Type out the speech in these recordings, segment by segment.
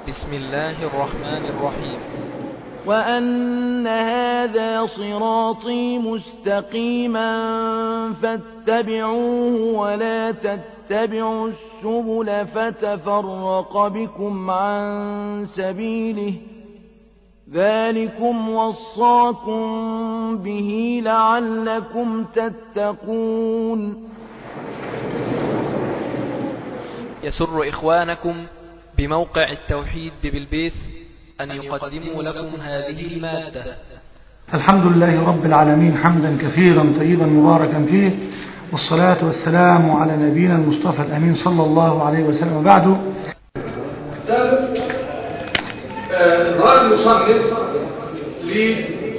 بسم الله الرحمن الرحيم وأن هذا صراطي مستقيما فاتبعوه ولا تتبعوا السبل فتفرق بكم عن سبيله ذلكم وصاكم به لعلكم تتقون يسر إخوانكم بموقع التوحيد ببلبيس أن يقدموا لكم هذه المادة الحمد لله رب العالمين حمدا كثيرا طيبا مباركا فيه والصلاة والسلام على نبينا المصطفى الأمين صلى الله عليه وسلم وبعد الراجل يصنف ل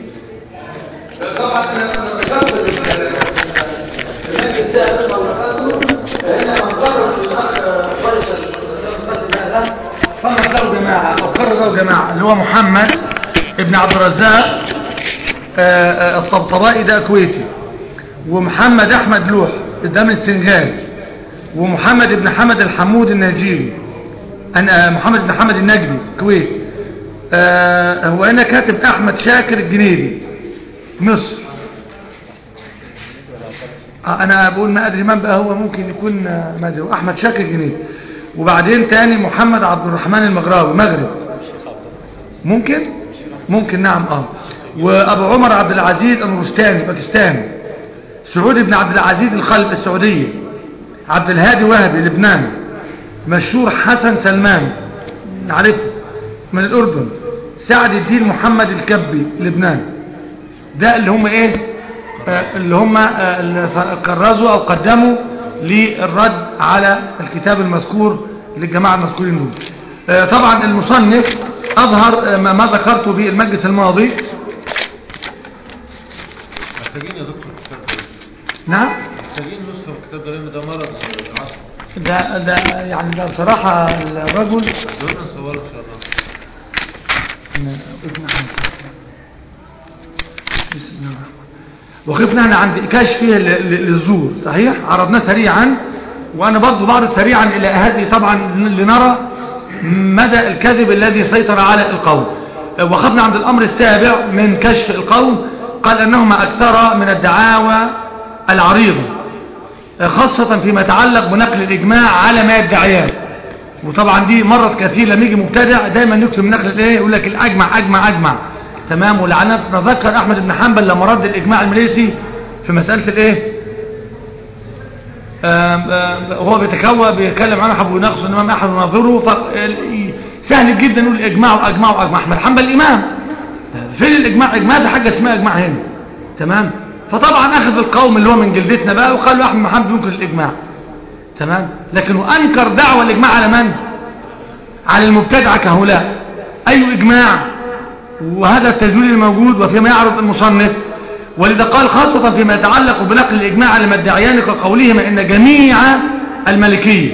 طبعا انا ذكرت المجلس ده قبل ما هنا من قرر الاخ فيصل صنف له جماعة أو قرر له جماعة اللي هو محمد ابن عبد الرزاق آه، آه، الطبطبائي ده كويتي ومحمد أحمد لوح ده من السنغال ومحمد ابن حمد الحمود النيجيري أنا محمد بن حمد النجدي كويت آه، هو هنا كاتب أحمد شاكر الجنيدي مصر آه، أنا بقول ما أدري من بقى هو ممكن يكون آه، ما أدري أحمد شاكر الجنيدي وبعدين تاني محمد عبد الرحمن المغراوي مغرب ممكن ممكن نعم اه وابو عمر عبد العزيز النورستاني باكستاني سعود بن عبد العزيز الخلف السعودية عبد الهادي وهبي لبنان مشهور حسن سلمان نعرفه من الأردن سعد الدين محمد الكبي لبنان ده اللي هم ايه آه اللي هم آه اللي كرزوا او قدموا للرد على الكتاب المذكور للجماعة المذكورين دول آه طبعا المصنف اظهر ما ما ذكرته بالمجلس الماضي محتاجين يا دكتور الكتاب ده نعم محتاجين نسخة من الكتاب ده لأن ده مرض العصر ده ده يعني ده بصراحة الرجل دورنا نصوره إن شاء الله ابن حنفل. بسم الله الرحمن وقفنا احنا عند كشف ل- ل- للزور صحيح عرضناه سريعا وانا برضو بعرض سريعا الى هذه طبعا لنرى مدى الكذب الذي سيطر على القوم وقفنا عند الامر السابع من كشف القوم قال انهما اكثر من الدعاوى العريضة خاصة فيما يتعلق بنقل الاجماع على ما يدعيان وطبعا دي مرت كثير لما يجي مبتدع دايما يكتب نقل الايه يقول لك الاجمع اجمع اجمع تمام ولعنات نذكر احمد بن حنبل لما رد الاجماع المليسي في مساله الايه آم، آم، هو بيتكوى بيتكلم عنه حبوا يناقش الامام احمد وناظره ف- سهل جدا نقول اجماع واجمع واجمع احمد حنبل امام فين الاجماع اجماع ده حاجه اسمها اجماع هنا تمام فطبعا اخذ القوم اللي هو من جلدتنا بقى وقال له احمد محمد ينكر الاجماع تمام لكنه انكر دعوه الاجماع على من على المبتدعه كهؤلاء اي اجماع وهذا التجويل الموجود وفيما يعرض المصنف ولذا قال خاصة فيما يتعلق بنقل الإجماع على مدعيان كقولهما إن جميع الملكية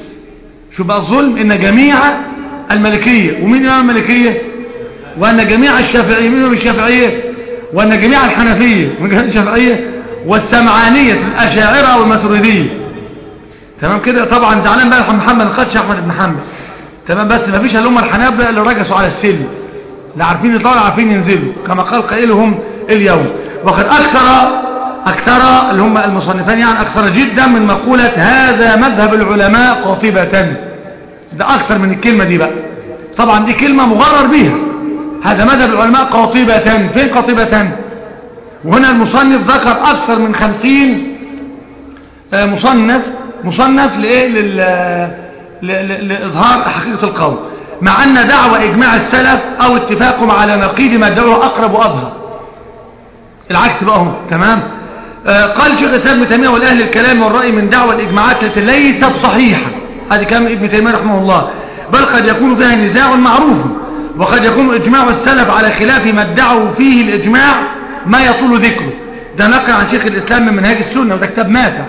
شو بقى الظلم إن جميع الملكية ومين إمام الملكية وأن جميع الشافعية مين إمام الشافعية وأن جميع الحنفية من جميع الشافعية والسمعانية الأشاعرة والماتريدية تمام كده طبعا زعلان بقى محمد الخدش أحمد بن حنبل تمام بس ما فيش الا هم الحنابلة اللي رجسوا على السلم لا عارفين يطلعوا عارفين ينزلوا كما قال قائلهم اليوم وقد أكثر أكثر اللي هم المصنفان يعني أكثر جدا من مقولة هذا مذهب العلماء قاطبة ده أكثر من الكلمة دي بقى طبعا دي كلمة مغرر بيها هذا مذهب العلماء قاطبة فين قاطبة وهنا المصنف ذكر أكثر من خمسين آه، مصنف مصنف لإيه لل... ل... ل... لإظهار حقيقة القول مع أن دعوة إجماع السلف أو اتفاقهم على نقيض ما ادعوه أقرب وأظهر العكس بقى هم تمام آه قال شيخ الإسلام ابن تيمية والأهل الكلام والرأي من دعوة الإجماعات التي ليست صحيحة هذه كلام ابن تيمية رحمه الله بل قد يكون فيها نزاع معروف وقد يكون إجماع السلف على خلاف ما ادعوا فيه الإجماع ما يطول ذكره ده نقل عن شيخ الإسلام من منهاج السنة وده كتاب ماتع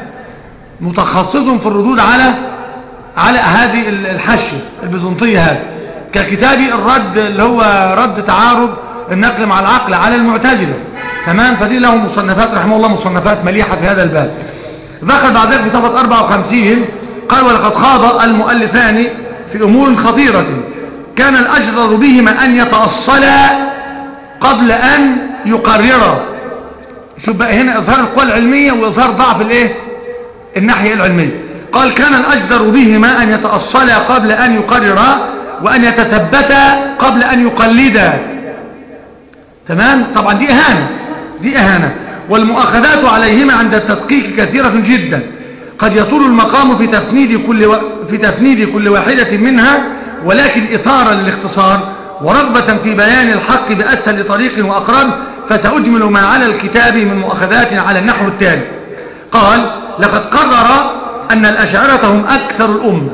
متخصص في الردود على على هذه الحشية البيزنطية هذه ككتاب الرد اللي هو رد تعارض النقل مع العقل على المعتزلة تمام فدي له مصنفات رحمه الله مصنفات مليحة في هذا الباب ذكر بعد ذلك في صفحة 54 قال ولقد خاض المؤلفان في أمور خطيرة كان الأجدر بهما أن يتأصلا قبل أن يقررا شوف بقى هنا إظهار القوى العلمية وإظهار ضعف الإيه الناحية العلمية قال كان الأجدر بهما أن يتأصلا قبل أن يقررا وأن يتثبتا قبل أن يقلدا تمام طبعا دي إهانة دي إهانة والمؤاخذات عليهما عند التدقيق كثيرة جدا قد يطول المقام في تفنيد كل و... في تفنيد كل واحدة منها ولكن إثارة للاختصار ورغبة في بيان الحق بأسهل طريق وأقرب فسأجمل ما على الكتاب من مؤاخذات على النحو التالي قال لقد قرر أن الأشاعرة هم أكثر الأمة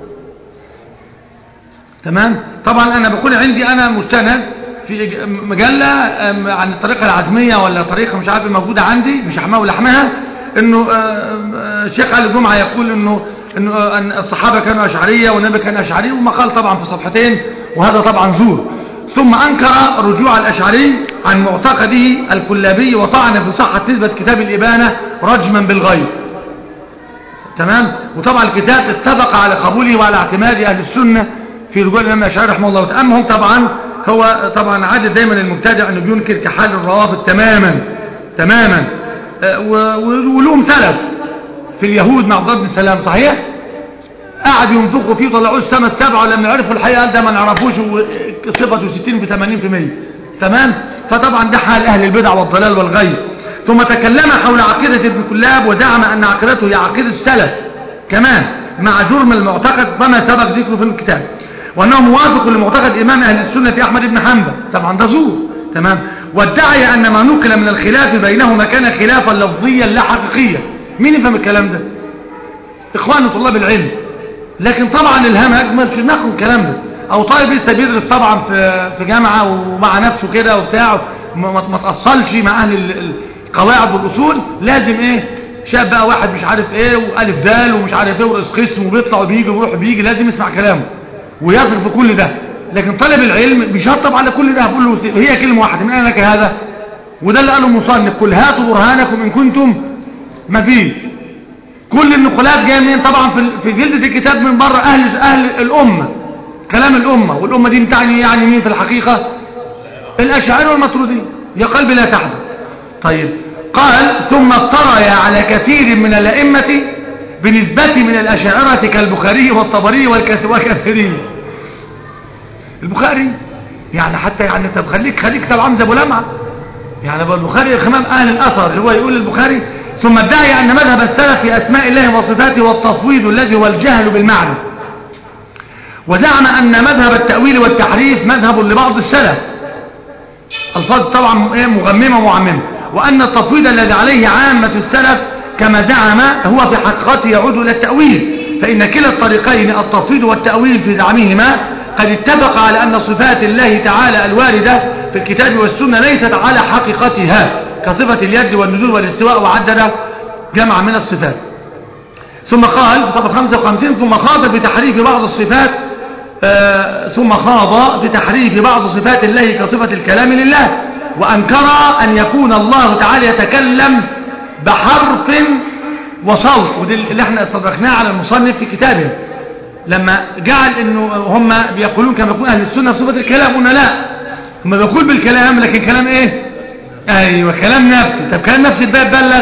تمام طبعا أنا بقول عندي أنا مستند في مجلة عن الطريقة العزمية ولا طريقة مش عارف موجودة عندي مش حماه ولحمها انه الشيخ علي الجمعة يقول انه انه ان الصحابة كانوا اشعرية والنبي كان اشعري ومقال طبعا في صفحتين وهذا طبعا زور ثم انكر رجوع الاشعري عن معتقده الكلابي وطعن في صحة نسبة كتاب الابانة رجما بالغيب تمام وطبعا الكتاب اتفق على قبوله وعلى اعتماد اهل السنة في رجوع الامام الاشعري رحمه الله تعالى اما هم طبعا هو طبعا عادة دايما المبتدع انه بينكر كحال الروافض تماما تماما ولهم سلف في اليهود مع عبد الله بن سلام صحيح قعد ينفقوا فيه طلعوه السماء السبعة ولما عرفوا الحقيقة قال ده ما نعرفوش صفته 60 ب 80% تمام فطبعا ده حال اهل البدع والضلال والغي ثم تكلم حول عقيدة ابن كلاب وزعم ان عقيدته هي عقيدة السلف كمان مع جرم المعتقد كما سبق ذكره في الكتاب وانه موافق لمعتقد امام اهل السنة احمد بن حنبل طبعا ده زور تمام وادعي ان ما نقل من الخلاف بينهما كان خلافا لفظيا لا حقيقيا مين يفهم الكلام ده اخوان طلاب العلم لكن طبعا الهم اجمل في نقل الكلام ده او طالب لسه بيدرس طبعا في في جامعه ومع نفسه كده وبتاع ما ما تاصلش مع اهل القواعد والاصول لازم ايه شاب بقى واحد مش عارف ايه والف دال ومش عارف ايه ورئيس قسم وبيطلع وبيجي ويروح وبيجي لازم يسمع كلامه ويثق في كل ده لكن طالب العلم بيشطب على كل ده بيقول له هي كلمه واحده من اين لك هذا وده اللي قاله المصنف قل هاتوا برهانكم ان كنتم ما فيش كل النقولات جايه منين طبعا في في جلده الكتاب من بره اهل اهل الامه كلام الامه والامه دي بتعني يعني مين في الحقيقه الاشاعره والماتريديه يا قلبي لا تحزن طيب قال ثم افترى على كثير من الائمه بنسبه من الاشاعره كالبخاري والطبري والكثيرين البخاري يعني حتى يعني طب خليك خليك طب عامل زي ابو لمعه يعني ابو البخاري خمام اهل الاثر اللي هو يقول البخاري ثم ادعي ان مذهب السلف في اسماء الله وصفاته والتفويض الذي هو الجهل بالمعنى وزعم ان مذهب التاويل والتحريف مذهب لبعض السلف الفاظ طبعا مغممه ومعممه وان التفويض الذي عليه عامه السلف كما زعم هو في حقيقته يعود الى التاويل فان كلا الطريقين التفويض والتاويل في زعمهما قد اتفق على أن صفات الله تعالى الواردة في الكتاب والسنة ليست على حقيقتها كصفة اليد والنزول والاستواء وعدد جمع من الصفات ثم قال في صفحة 55 ثم خاض في تحريف بعض الصفات آه ثم خاض في تحريف بعض صفات الله كصفة الكلام لله وأنكر أن يكون الله تعالى يتكلم بحرف وصوت ودي اللي احنا استدركناه على المصنف في كتابه لما جعل انه هم بيقولون كما يقول اهل السنه في صفه الكلام قلنا لا هم بيقول بالكلام لكن كلام ايه ايوه كلام نفسي طب كلام نفسي ازاي بلغ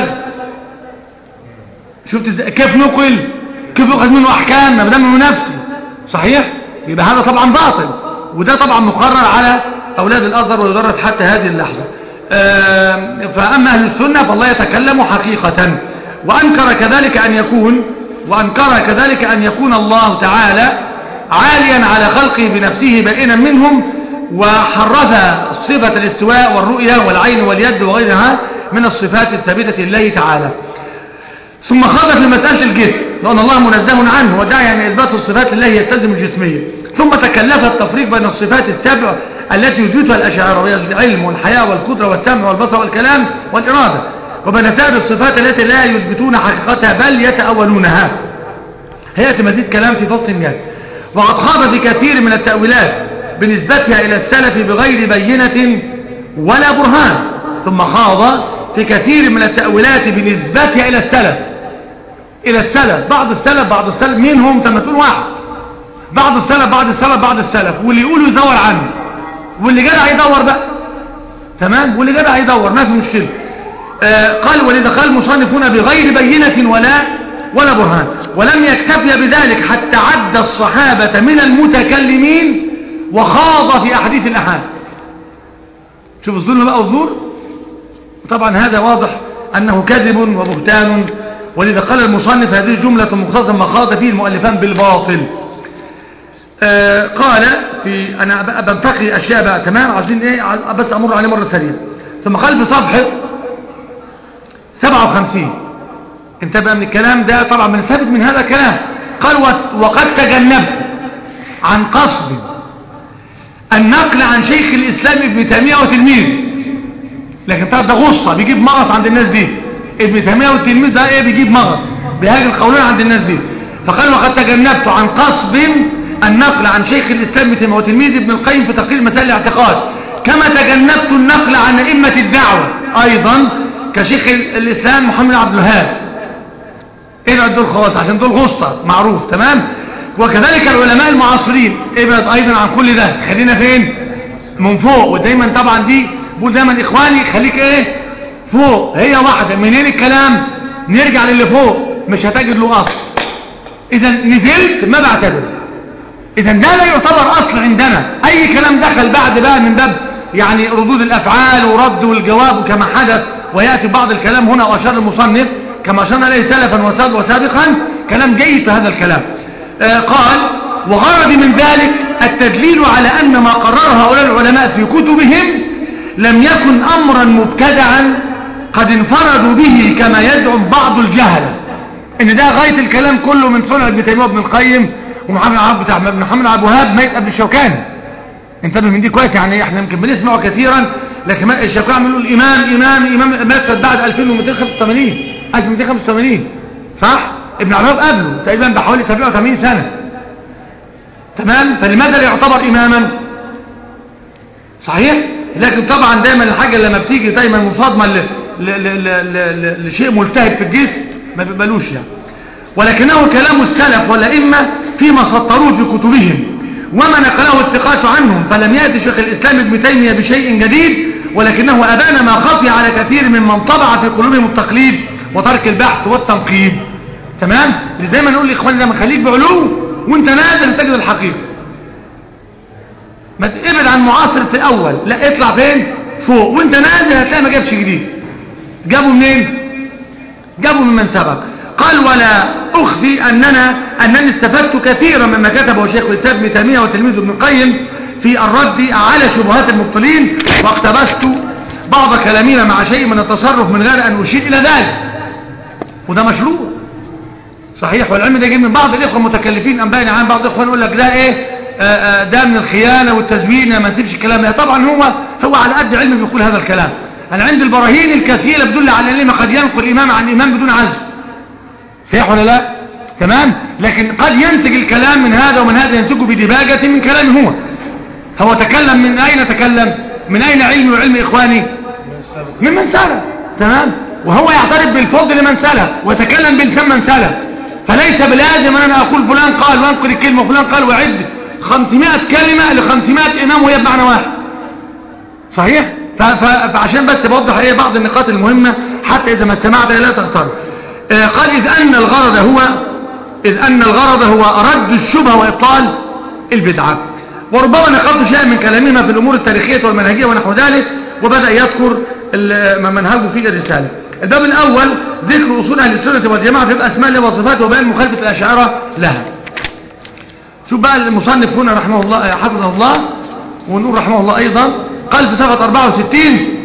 شفت ازاي كيف نقل كيف يؤخذ منه احكام ما دام انه نفسي صحيح يبقى هذا طبعا باطل وده طبعا مقرر على اولاد الازهر ويدرس حتى هذه اللحظه فاما اهل السنه فالله يتكلم حقيقه وانكر كذلك ان يكون وأنكر كذلك أن يكون الله تعالى عاليا على خلقه بنفسه بائنا منهم وحرز صفة الاستواء والرؤية والعين واليد وغيرها من الصفات الثابتة لله تعالى ثم خاض في مسألة الجسم لأن الله منزه عنه ودعي أن إثبات الصفات لله يستلزم الجسمية ثم تكلف التفريق بين الصفات السبع التي يثبتها الأشاعرة وهي العلم والحياة والقدرة والسمع والبصر والكلام والإرادة وبين سائر الصفات التي لا يثبتون حقيقتها بل يتأولونها هيأتي مزيد كلام في فصل الناس وقد خاض في كثير من التأويلات بنسبتها إلى السلف بغير بينة ولا برهان ثم خاض في كثير من التأويلات بنسبتها إلى السلف إلى السلف بعض السلف بعض السلف مين هم تم تقول واحد بعض السلف بعض السلف بعض السلف واللي يقولوا يدور عنه واللي جدع يدور بقى تمام واللي جدع يدور ما في مشكله آه قال ولذا قال المصنفون بغير بينة ولا ولا برهان ولم يكتفي بذلك حتى عد الصحابة من المتكلمين وخاض في أحاديث الأحاد شوف الظلم بقى والزور طبعا هذا واضح أنه كذب وبهتان ولذا قال المصنف هذه جملة مختصرة ما خاض فيه المؤلفان بالباطل آه قال في أنا بقى بنتقي أشياء بقى تمام عايزين إيه بس أمر عليه مرة سريعة ثم قال في صفحة 57 انتبه من الكلام ده طبعا بنستفد من هذا الكلام قال وقد تجنبت عن قصد النقل عن شيخ الإسلام ابن تيمية وتلميذ لكن طبعا ده غصة بيجيب مغص عند الناس دي ابن تيمية والتلميذ ده ايه بيجيب مغص بهاجر قولين عند الناس دي فقال وقد تجنبت عن قصد النقل عن شيخ الإسلام ابن تيمية وتلميذ ابن القيم في تقرير مسائل الاعتقاد كما تجنبت النقل عن أئمة الدعوة أيضا كشيخ الإسلام محمد عبد الوهاب ابعد دول خلاص عشان دول غصة معروف تمام وكذلك العلماء المعاصرين ابعد ايضا عن كل ده خلينا فين من فوق ودايما طبعا دي بقول دايما اخواني خليك ايه فوق هي واحدة منين الكلام نرجع للي فوق مش هتجد له اصل اذا نزلت ما بعتبر اذا ده لا يعتبر اصل عندنا اي كلام دخل بعد بقى من باب يعني ردود الافعال ورد والجواب كما حدث ويأتي بعض الكلام هنا واشار المصنف كما أشرنا إليه سلفا وسابقا كلام جيد في هذا الكلام آه قال وغرض من ذلك التدليل على أن ما قرر هؤلاء العلماء في كتبهم لم يكن أمرا مبتدعا قد انفردوا به كما يزعم بعض الجهلة ان ده غاية الكلام كله من صنع ابن تيمية وابن القيم ومحمد عبد بتاع ابن محمد عبد الوهاب ميت قبل الشوكاني انتبه من دي كويس يعني احنا يمكن بنسمعه كثيرا لكن الشوكاني بيقول امام امام امام مات بعد 2285 1285 صح ابن عرب قبله تقريبا بحوالي 87 سنة تمام فلماذا لا يعتبر اماما صحيح لكن طبعا دايما الحاجة لما بتيجي دايما مصادمة ل... ل... ل... ل... لشيء ملتهب في الجسم ما بيقبلوش يعني ولكنه كلام السلف والأئمة فيما سطروه في كتبهم وما نقله الثقات عنهم فلم يأتي شيخ الإسلام ابن تيمية بشيء جديد ولكنه أبان ما خفي على كثير ممن طبع في قلوبهم التقليد وترك البحث والتنقيب تمام دايما نقول لاخواننا لما خليك بعلو وانت نازل تجد الحقيقه ما تبعد عن معاصر في الاول لا اطلع فين فوق وانت نازل هتلاقي ما جابش جديد جابوا منين جابوا ممن سبق قال ولا اخفي اننا انني استفدت كثيرا مما كتبه شيخ الاسلام ابن تيميه وتلميذه ابن القيم في الرد على شبهات المبطلين واقتبست بعض كلامنا مع شيء من التصرف من غير ان اشير الى ذلك وده مشروع صحيح والعلم ده جاي من بعض الاخوه المتكلفين انباء عن بعض الاخوه يقول لك ده ايه آآ آآ ده من الخيانه والتزوير ما نسيبش الكلام ده طبعا هو هو على قد علمه بيقول هذا الكلام انا عندي البراهين الكثيره بتدل على ان قد ينقل الامام عن الامام بدون عزم صحيح ولا لا تمام لكن قد ينتج الكلام من هذا ومن هذا ينتجه بدباجه من كلامه هو هو تكلم من اين تكلم من اين علمي وعلم اخواني ممن سلف تمام وهو يعترف بالفضل لمن سلف ويتكلم بلسان من سلف فليس بلازم ان انا اقول فلان قال وانقل الكلمه وفلان قال واعد 500 كلمه ل 500 امام وهي بمعنى واحد صحيح ف- ف- فعشان بس بوضح ايه بعض النقاط المهمه حتى اذا ما استمعت لا تغتر آه قال اذ ان الغرض هو اذ ان الغرض هو رد الشبهه وابطال البدعه وربما نقلت شيئا من كلامهما في الامور التاريخيه والمنهجيه ونحو ذلك وبدا يذكر ال- ما منهجه في الرساله الباب الاول ذكر اصول اهل السنه والجماعه في اسماء الله وصفاته وبيان مخالفه الاشاعره لها شوف بقى المصنف هنا رحمه الله حفظه الله ونقول رحمه الله ايضا قال في صفحه 64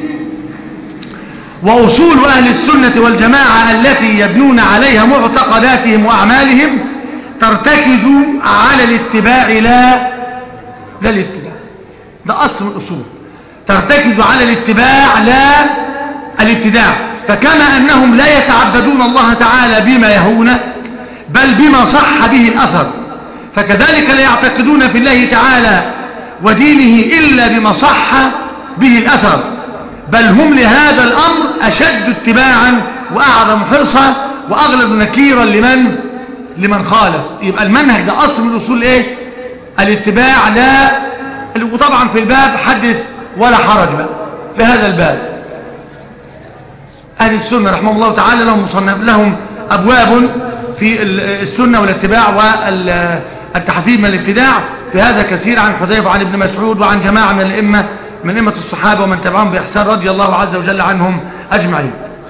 واصول اهل السنه والجماعه التي يبنون عليها معتقداتهم واعمالهم ترتكز على الاتباع لا لا الاتباع ده اصل الاصول ترتكز على الاتباع لا الابتداع فكما انهم لا يتعبدون الله تعالى بما يهون بل بما صح به الاثر فكذلك لا يعتقدون في الله تعالى ودينه الا بما صح به الاثر بل هم لهذا الامر اشد اتباعا واعظم حرصا واغلب نكيرا لمن لمن خالف يبقى المنهج ده اصل من اصول ايه الاتباع لا وطبعا في الباب حدث ولا حرج بقى في هذا الباب أهل السنة رحمه الله تعالى لهم مصنف لهم أبواب في السنة والاتباع والتحذير من الابتداع في هذا كثير عن حذيفة وعن ابن مسعود وعن جماعة من الأئمة من أئمة الصحابة ومن تبعهم بإحسان رضي الله عز وجل عنهم أجمعين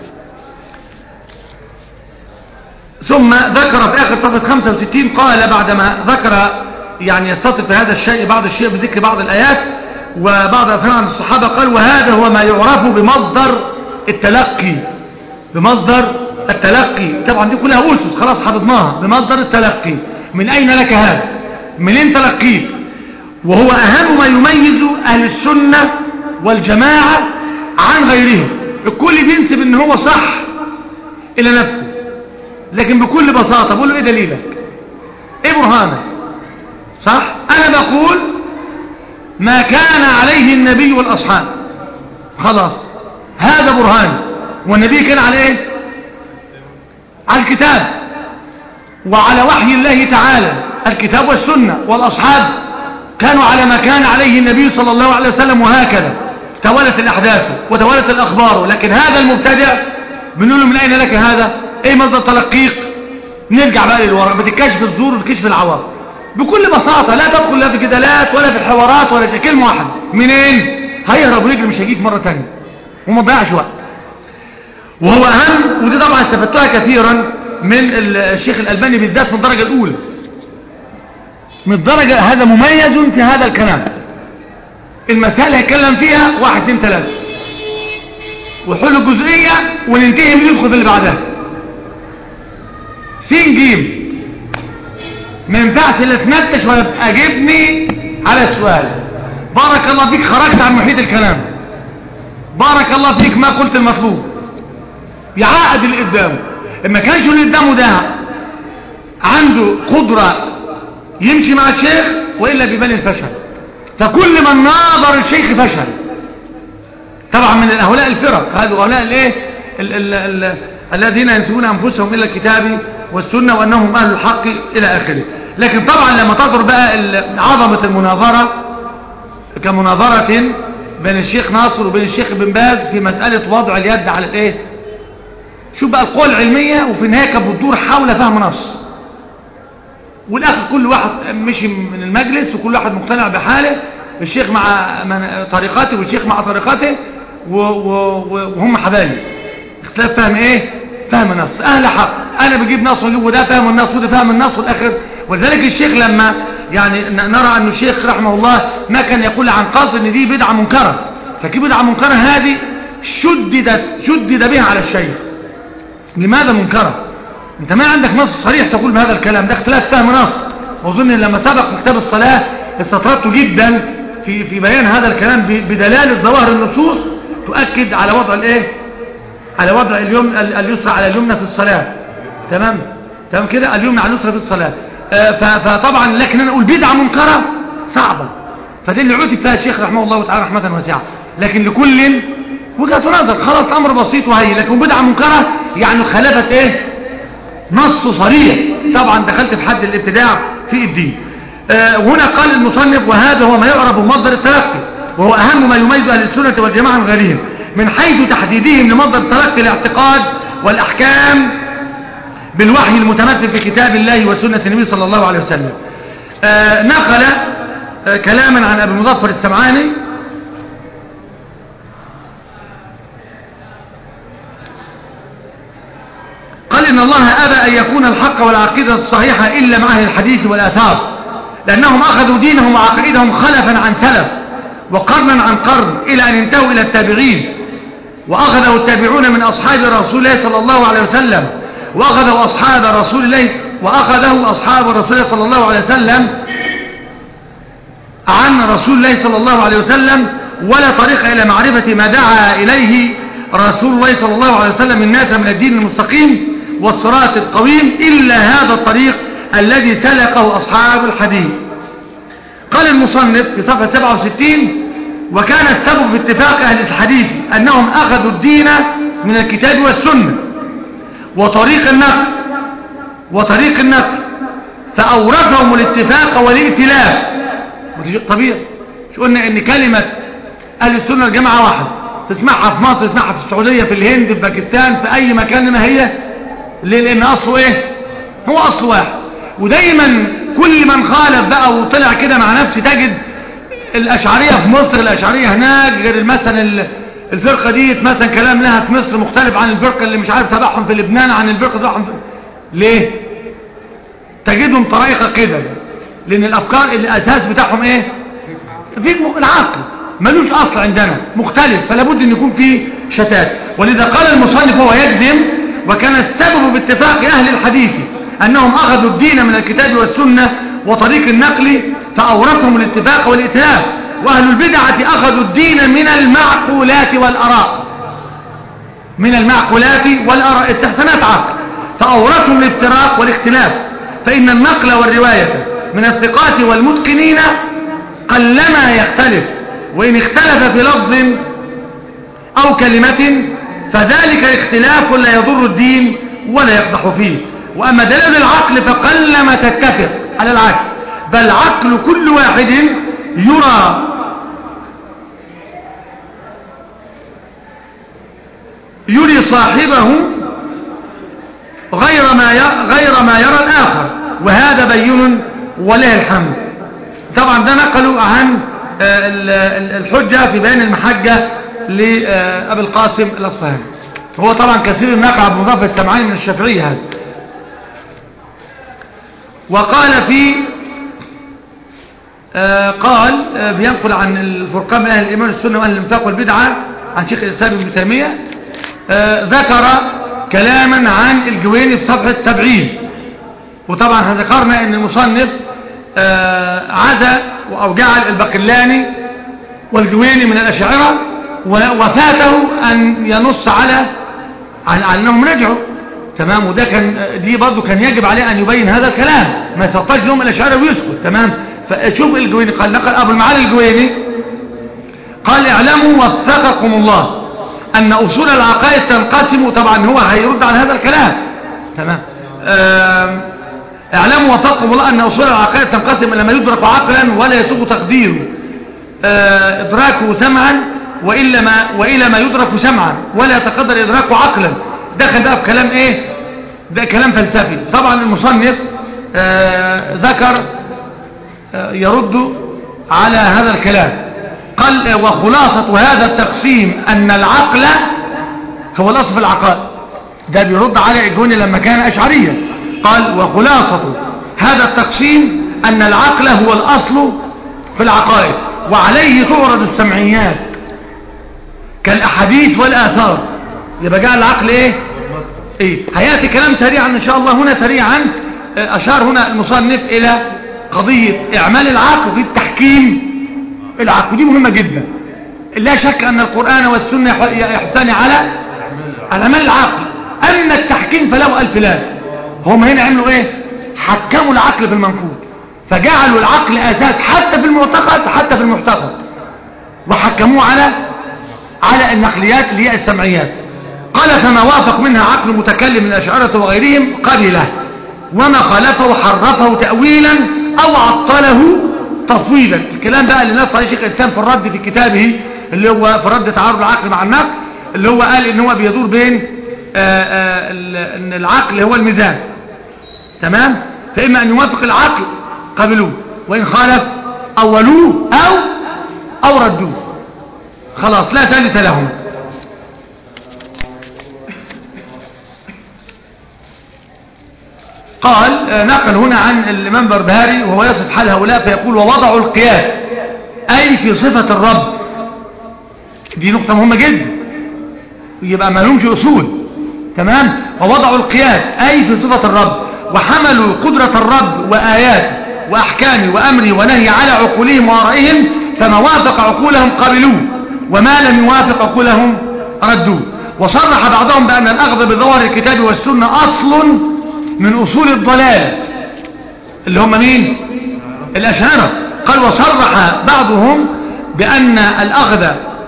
ثم ذكر في آخر صفحة 65 قال بعدما ذكر يعني يستطف في هذا الشيء بعض الشيء بذكر بعض الآيات وبعض أثناء عن الصحابة قال وهذا هو ما يعرف بمصدر التلقي بمصدر التلقي طبعا دي كلها أسس خلاص حفظناها بمصدر التلقي من أين لك هذا منين تلقيت وهو أهم ما يميز أهل السنة والجماعة عن غيرهم الكل بينسب ان هو صح إلى نفسه لكن بكل بساطة بقول له ايه دليلك ايه برهانك صح انا بقول ما كان عليه النبي والاصحاب خلاص هذا برهان والنبي كان على ايه على الكتاب وعلى وحي الله تعالى الكتاب والسنة والاصحاب كانوا على ما كان عليه النبي صلى الله عليه وسلم وهكذا توالت الاحداث وتوالت الاخبار لكن هذا المبتدع بنقول له من اين لك هذا ايه مصدر تلقيق نرجع بقى للوراء بتكشف الزور وتكشف العوار بكل بساطة لا تدخل لا في جدالات ولا في الحوارات ولا في كلمة واحدة منين هيهرب رجل مش هيجيك مرة تانية وما تضيعش وقت وهو اهم ودي طبعا استفدتها كثيرا من الشيخ الالباني بالذات من الدرجة الاولى من الدرجة هذا مميز في هذا الكلام المسائل هيتكلم فيها واحد اتنين تلاتة وحل الجزئية وننتهي وندخل في اللي بعدها سين جيم ما ينفعش لا تنتش ولا تجيبني على السؤال بارك الله فيك خرجت عن محيط الكلام بارك الله فيك ما قلت المطلوب يعقد اللي قدامه اما كانش اللي قدامه ده عنده قدرة يمشي مع الشيخ وإلا بيبان الفشل فكل من ناظر الشيخ فشل طبعا من هؤلاء الفرق هؤلاء الايه ال- ال- ال- الذين ينسبون انفسهم الى الكتاب والسنه وانهم اهل الحق الى اخره لكن طبعا لما تظهر بقى ال- عظمه المناظره كمناظره بين الشيخ ناصر وبين الشيخ بن باز في مساله وضع اليد على الايه شوف بقى القوى العلميه وفي النهايه كانت بتدور حول فهم نص والاخر كل واحد مشي من المجلس وكل واحد مقتنع بحاله الشيخ مع من طريقته والشيخ مع طريقته و- و- و- وهم حبايب اختلاف فهم ايه فهم النص اهل حق انا بجيب نص واجيب وده فهم النص وده فهم النص والاخر ولذلك الشيخ لما يعني ن- نرى ان الشيخ رحمه الله ما كان يقول عن قصد ان دي بدعه منكره فكي بدعه منكره هذه شددت شدد بها على الشيخ لماذا منكره انت ما عندك نص صريح تقول بهذا الكلام ده اختلاف فهم نص واظن ان لما سبق في كتاب الصلاه استطردت جدا في في بيان هذا الكلام ب- بدلاله ظواهر النصوص تؤكد على وضع الايه على وضع اليمن ال- اليسرى على اليمنى في الصلاه تمام تمام كده اليمنى على اليسرى في الصلاه آه، ف- فطبعا لكن انا اقول بدعه منكره صعبه فدي اللي عتب فيها الشيخ رحمه الله تعالى رحمه واسعه لكن لكل وجهه نظر خلاص امر بسيط وهي لكن بدعه منكره يعني خالفت ايه نص صريح طبعا دخلت في حد الابتداع في الدين آه، هنا قال المصنف وهذا هو ما يعرف بمصدر التلقي وهو أهم ما يميز أهل السنة والجماعة عن غيرهم من حيث تحديدهم لمصدر تلقي الاعتقاد والأحكام بالوحي المتمثل في كتاب الله وسنة النبي صلى الله عليه وسلم آه، نقل آه، كلاما عن أبي مظفر السمعاني قال إن الله أبى أن يكون الحق والعقيدة الصحيحة إلا مع أهل الحديث والآثار لأنهم أخذوا دينهم وعقائدهم خلفا عن سلف وقرنا عن قرن إلى أن انتهوا إلى التابعين وأخذوا التابعون من أصحاب رسول الله صلى الله عليه وسلم وأخذوا أصحاب رسول الله وأخذه أصحاب رسول الله صلى الله عليه وسلم عن رسول الله صلى الله عليه وسلم ولا طريق إلى معرفة ما دعا إليه رسول الله صلى الله عليه وسلم الناس من الدين المستقيم والصراط القويم إلا هذا الطريق الذي سلكه أصحاب الحديث قال المصنف في صفحة 67 وكان السبب في اتفاق أهل الحديث أنهم أخذوا الدين من الكتاب والسنة وطريق النقل وطريق النقل فأورثهم الاتفاق والائتلاف وده شيء طبيعي مش قلنا ان كلمة اهل السنة الجماعة واحد تسمعها في مصر تسمعها في السعودية في الهند في باكستان في اي مكان ما هي ليه لان اصله ايه هو اصل واحد ودايما كل من خالف بقى وطلع كده مع نفسه تجد الاشعرية في مصر الاشعرية هناك غير مثلا ال- الفرقة دي مثلا كلام لها في مصر مختلف عن الفرقة اللي مش عارف تبعهم في لبنان عن الفرقة تبعهم في... ليه تجدهم طريقة كده لان الافكار الاساس بتاعهم ايه في العقل ملوش اصل عندنا مختلف فلا بد ان يكون في شتات ولذا قال المصنف هو يجزم وكان السبب باتفاق اهل الحديث انهم اخذوا الدين من الكتاب والسنة وطريق النقل فاورثهم الاتفاق والائتلاف واهل البدعة اخذوا الدين من المعقولات والاراء من المعقولات والاراء استحسانات عقل فاورثهم الافتراق والاختلاف فان النقل والرواية من الثقات والمتقنين قلما يختلف وإن اختلف في لفظ أو كلمة فذلك اختلاف لا يضر الدين ولا يقدح فيه وأما دليل العقل فقلما تتفق على العكس بل عقل كل واحد يرى يري صاحبه غير ما ي- غير ما يرى الآخر وهذا بين ولله الحمد طبعا ده نقلوا عن آه، ال- ال- الحجة في بيان المحجة لأبي القاسم الأصفهاني هو طبعا كثير النقل عبد المظفر السمعاني من الشافعية هذا وقال في آه، قال آه، بينقل عن الفرقان من أهل الإيمان السنة وأهل الانفاق والبدعة عن شيخ الإسلام ابن تيمية آه، ذكر كلاما عن الجويني في صفحة سبعين وطبعا احنا ذكرنا ان المصنف آه، عزى او جعل البقلاني والجويني من الاشاعره و- وفاته ان ينص على على على انهم رجعوا تمام وده كان دي برضه كان يجب عليه ان يبين هذا الكلام ما يسطاش لهم الاشاعره ويسكت تمام فشوف الجويني قال نقل ابو المعالي الجويني قال اعلموا وفقكم الله ان اصول العقائد تنقسم طبعا هو هيرد على هذا الكلام تمام آم، اعلموا وفقكم الله ان اصول العقائد تنقسم الى ما يدرك عقلا ولا يسوق تقديره آه، ادراكه سمعا والا ما والى ما يدرك سمعا ولا يتقدر ادراكه عقلا دخل بقى في كلام ايه ده كلام فلسفي طبعا المصنف آه، ذكر آه، يرد على هذا الكلام قال آه، وخلاصة هذا التقسيم أن العقل هو الأصل في العقائد ده بيرد على الجوني لما كان أشعريا قال وخلاصة هذا التقسيم أن العقل هو الأصل في العقائد وعليه تعرض السمعيات كالأحاديث والآثار يبقى جاء العقل إيه إيه هيأتي كلام سريعا إن شاء الله هنا سريعا آه، أشار هنا المصنف إلى قضية إعمال العقل في التحكيم العقل دي مهمة جدا لا شك أن القرآن والسنة يح- يحتان على على عمل العقل أما التحكيم فله ألف لا هم هنا عملوا إيه حكموا العقل في المنقول فجعلوا العقل أساس حتى في المعتقد حتى في المعتقد وحكموه على على النقليات اللي هي السمعيات قال فما وافق منها عقل المتكلم من الأشعرة وغيرهم قبله وما خالفه حرفه تأويلا أو عطله تفويلا الكلام بقى اللي نص عليه شيخ الإسلام في الرد في كتابه اللي هو في رد تعارض العقل مع النقل اللي هو قال ان هو بيدور بين آآ آآ ال- ان العقل هو الميزان تمام فإما أن يوافق العقل قبلوه وإن خالف أولوه أو أو ردوه خلاص لا ثالث لهم قال آه، نقل هنا عن الإمام بربهاري وهو يصف حال هؤلاء فيقول ووضعوا القياس أي في صفة الرب دي نقطة مهمة جدا يبقى ما لهمش أصول تمام ووضعوا القياس أي في صفة الرب وحملوا قدرة الرب وآياته وأحكامه وأمره ونهي على عقولهم وآرائهم فما وافق عقولهم قبلوه وما لم يوافق عقولهم ردوه وصرح بعضهم بأن الأخذ بظواهر الكتاب والسنة أصل من أصول الضلال اللي هم مين الأشهرة قال وصرح بعضهم بأن الأخذ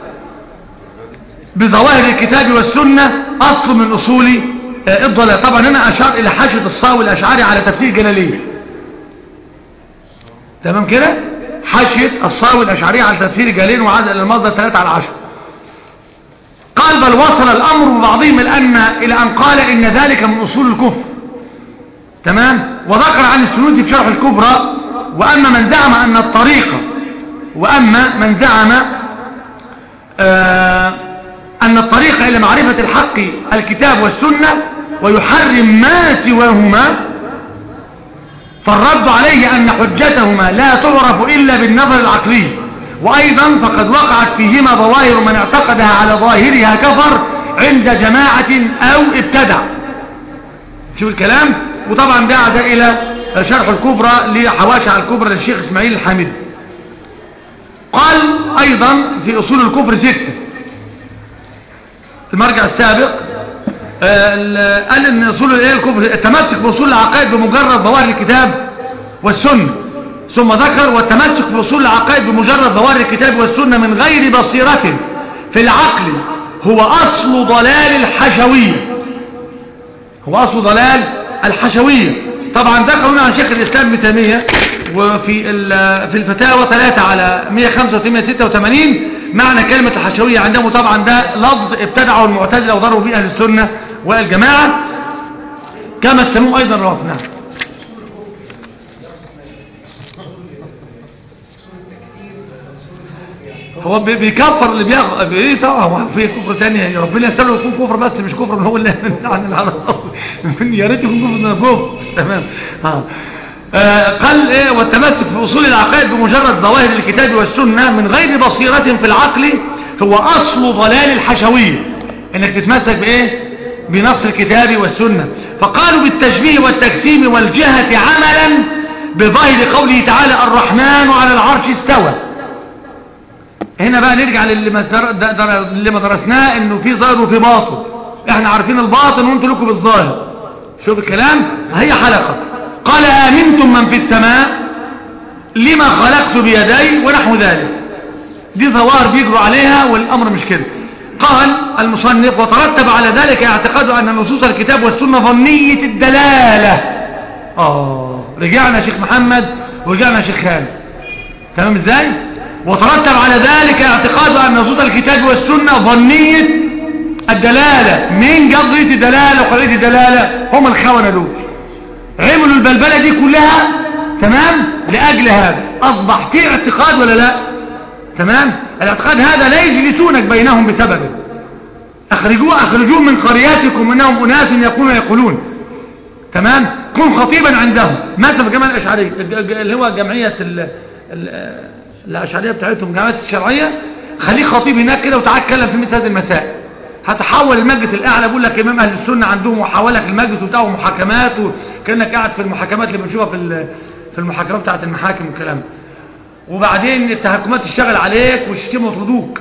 بظواهر الكتاب والسنة أصل من أصول آه، الضلال طبعا هنا أشار إلى حاشد الصاوي الأشعري على تفسير جلالية تمام كده حاشية الصاوي الأشعري على تفسير جالين وعاد إلى المصدر 3 على 10 قال بل وصل الأمر ببعضهم الأن إلى أن قال إن ذلك من أصول الكفر تمام وذكر عن السنوسي في شرح الكبرى وأما من زعم أن الطريقة وأما من زعم آه أن الطريق إلى معرفة الحق الكتاب والسنة ويحرم ما سواهما فالرد عليه أن حجتهما لا تعرف إلا بالنظر العقلي وأيضا فقد وقعت فيهما ظواهر من اعتقدها على ظاهرها كفر عند جماعة أو ابتدع شوف الكلام وطبعا ده عاد إلى شرح الكبرى لحواشي على الكبرى للشيخ إسماعيل الحامدي قال أيضا في أصول الكفر ستة المرجع السابق آه قال ان اصول الايه الكفر التمسك باصول العقائد بمجرد ظواهر الكتاب والسنه ثم ذكر والتمسك باصول العقائد بمجرد ظواهر الكتاب والسنه من غير بصيره في العقل هو اصل ضلال الحشويه هو اصل ضلال الحشويه طبعا ذكر هنا عن شيخ الاسلام ابن تيميه وفي في الفتاوى 3 على 185 186 معنى كلمة الحشوية عندهم طبعا ده لفظ ابتدعه المعتزلة وضربوا به أهل السنة والجماعة كما تسموه أيضا روافنا هو بيكفر اللي بياخد ايه طبعا هو في كفر تاني ربنا يسأله يكون كفر بس مش كفر من هو اللي عن العرب يا ريت يكون كفر من كفر تمام اه قال ايه والتمسك في اصول العقائد بمجرد ظواهر الكتاب والسنة من غير بصيرة في العقل هو اصل ضلال الحشوية انك تتمسك بايه بنص الكتاب والسنة فقالوا بالتشبيه والتجسيم والجهة عملا بظاهر قوله تعالى الرحمن على العرش استوى هنا بقى نرجع للي ما, در... اللي ما درسناه انه في ظاهر وفي باطن احنا عارفين الباطن وانتوا لكم بالظاهر شوف الكلام هي حلقة قال آمنتم من في السماء لما خلقت بيدي ونحو ذلك دي ظواهر بيجروا عليها والأمر مش كده قال المصنف وترتب على ذلك اعتقاد أن نصوص الكتاب والسنة ظنية الدلالة آه رجعنا شيخ محمد ورجعنا شيخ خالد تمام ازاي وترتب على ذلك اعتقاد أن نصوص الكتاب والسنة ظنية الدلالة مين قضية الدلالة وقضية الدلالة هم الخونة دول عملوا البلبلة دي كلها تمام لأجل هذا أصبح في اعتقاد ولا لا تمام الاعتقاد هذا لا يجلسونك بينهم بسببه أخرجوه أخرجوه من قرياتكم إنهم أناس يكونون يقولون تمام كن خطيبا عندهم مثلا جماعة الأشعرية اللي هو جمعية ال ال الأشعرية بتاعتهم جماعة الشرعية خليك خطيب هناك كده وتعال اتكلم في مثل هذه المسائل هتحول المجلس الاعلى بقول لك امام اهل السنه عندهم وحولك المجلس بتاعه محاكمات وكانك قاعد في المحاكمات اللي بنشوفها في في المحاكمات بتاعه المحاكم والكلام وبعدين التحكمات تشتغل عليك ويشتموا ويطردوك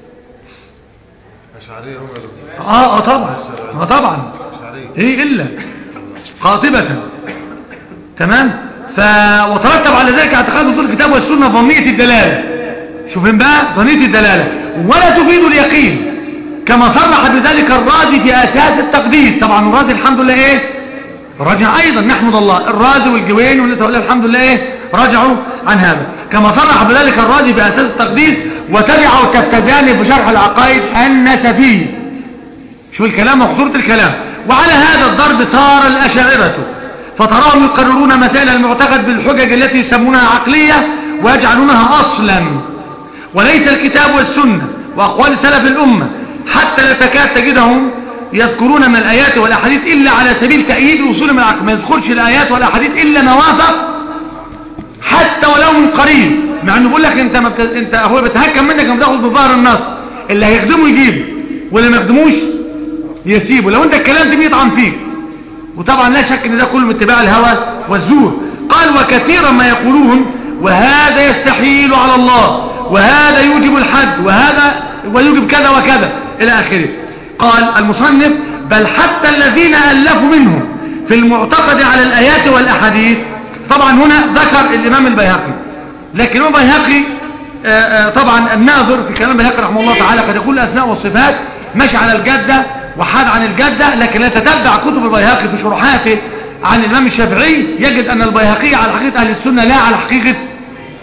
أشعرية هم يا اه اه طبعا اه طبعا أشعرية ايه الا قاطبه تمام ف وترتب على ذلك اعتقاد اصول الكتاب والسنه ظنيه الدلاله شوفين بقى ظنيه الدلاله ولا تفيد اليقين كما صرح بذلك الرازي في أساس التقديس طبعا الرازي الحمد لله إيه رجع أيضا نحمد الله الرازي والجوين والناس هؤلاء الحمد لله إيه رجعوا عن هذا كما صرح بذلك الرازي في أساس التقديس وتبعوا التفتزاني في شرح العقائد النسفي شوف الكلام وخطورة الكلام وعلى هذا الضرب صار الأشاعرة فتراهم يقررون مسائل المعتقد بالحجج التي يسمونها عقلية ويجعلونها أصلا وليس الكتاب والسنة وأقوال سلف الأمة حتى لا تكاد تجدهم يذكرون من الآيات والأحاديث إلا على سبيل تأييد وصول من العقل ما يذكرش الآيات والأحاديث إلا ما وافق حتى ولو من قريب مع انه بيقول لك انت ما بت... انت هو بيتهكم منك لما تاخد بظهر النص اللي هيخدمه يجيب واللي ما يخدموش يسيبه لو انت اتكلمت بيه يطعن فيك وطبعا لا شك ان ده كله من اتباع الهوى والزور قال وكثيرا ما يقولون وهذا يستحيل على الله وهذا يوجب الحد وهذا ويوجب كذا وكذا إلى آخره قال المصنف بل حتى الذين ألفوا منهم في المعتقد على الآيات والأحاديث طبعا هنا ذكر الإمام البيهقي لكن الإمام البيهقي طبعا الناظر في كلام البيهقي رحمه الله تعالى قد يقول الأسماء والصفات ماشي على الجدة وحاد عن الجدة لكن لا تتبع كتب البيهقي في شروحاته عن الإمام الشافعي يجد أن البيهقي على حقيقة أهل السنة لا على حقيقة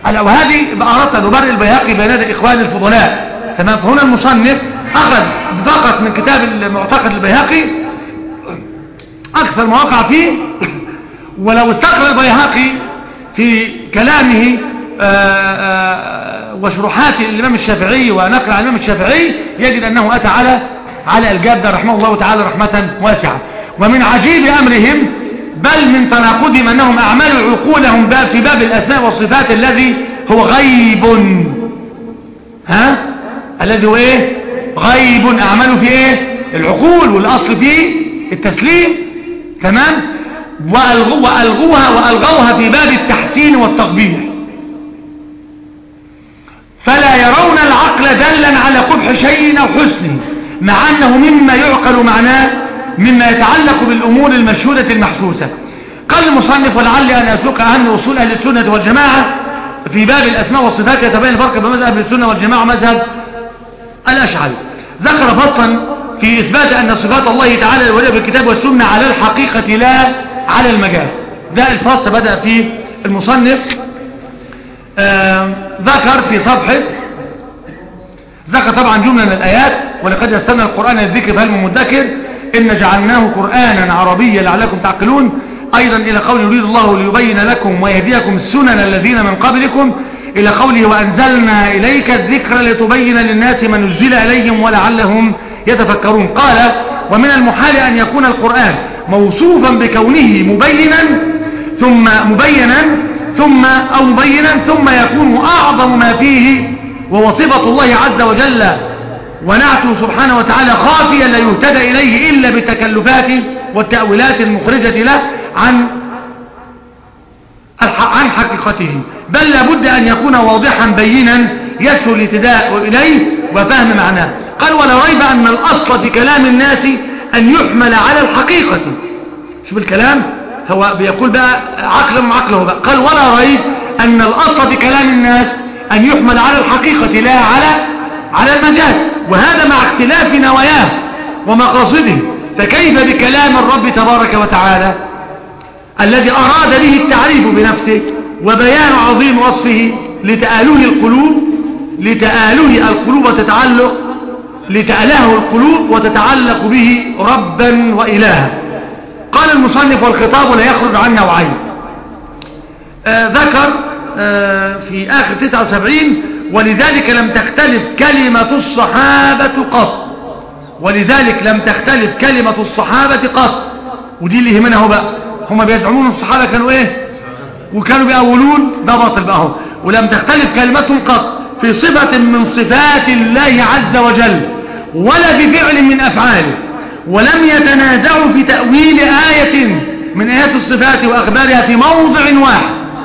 على وهذه أردت أن أبرئ البيهقي بين يدي إخوان الفضلاء تمام فهنا المصنف أخذ فقط من كتاب المعتقد البيهقي أكثر ما وقع فيه ولو استقرأ البيهقي في كلامه آآ آآ وشروحات الإمام الشافعي ونقل عن الإمام الشافعي يجد أنه أتى على على الجادة رحمه الله تعالى رحمة واسعة ومن عجيب أمرهم بل من تناقضهم أنهم أعملوا عقولهم باب في باب الأسماء والصفات الذي هو غيب ها الذي هو إيه غيب أعملوا في إيه العقول والأصل فيه التسليم تمام وألغو وألغوها وألغوها في باب التحسين والتقبيح فلا يرون العقل دلا على قبح شيء أو حسنه مع أنه مما يعقل معناه مما يتعلق بالأمور المشهودة المحسوسة قال المصنف ولعلي أن أسوق أهم أصول أهل السنة والجماعة في باب الأسماء والصفات يتبين الفرق بين مذهب السنة والجماعة ومذهب الأشعري ذكر فصلا في إثبات أن صفات الله تعالى الولية بالكتاب والسنة على الحقيقة لا على المجاز ده الفصل بدأ فيه المصنف آه ذكر في صفحة ذكر طبعا جملة من الآيات ولقد يسرنا القرآن للذكر فهل من مدكر إن جعلناه قرآنا عربيا لعلكم تعقلون أيضا إلى قول يريد الله ليبين لكم ويهديكم السنن الذين من قبلكم إلى قوله وأنزلنا إليك الذكر لتبين للناس ما نزل إليهم ولعلهم يتفكرون قال ومن المحال أن يكون القرآن موصوفا بكونه مبينا ثم مبينا ثم أو مبينا ثم يكون أعظم ما فيه وهو صفة الله عز وجل ونعته سبحانه وتعالى خافيا لا يهتدى إليه إلا بالتكلفات والتأويلات المخرجة له عن عن حقيقته بل لابد أن يكون واضحا بينا يسهل الاهتداء إليه وفهم معناه قال ولا ريب أن الأصل في كلام الناس أن يحمل على الحقيقة شوف الكلام هو بيقول بقى عقل من عقله بقى قال ولا ريب أن الأصل في كلام الناس أن يحمل على الحقيقة لا على على المجاز وهذا مع اختلاف نواياه ومقاصده فكيف بكلام الرب تبارك وتعالى الذي أراد به التعريف بنفسه وبيان عظيم وصفه لتآله القلوب لتآله القلوب وتتعلق لتأله القلوب وتتعلق به ربا وإلها قال المصنف والخطاب لا يخرج عن نوعين آه ذكر آه في آخر 79 ولذلك لم تختلف كلمة الصحابة قط ولذلك لم تختلف كلمة الصحابة قط ودي اللي يهمنا هو بقى هم بيزعمون الصحابة كانوا ايه وكانوا بيأولون ده باطل بقى هو ولم تختلف كلمتهم قط في صفة من صفات الله عز وجل ولا في فعل من أفعاله ولم يتنازعوا في تأويل آية من آيات الصفات وأخبارها في موضع واحد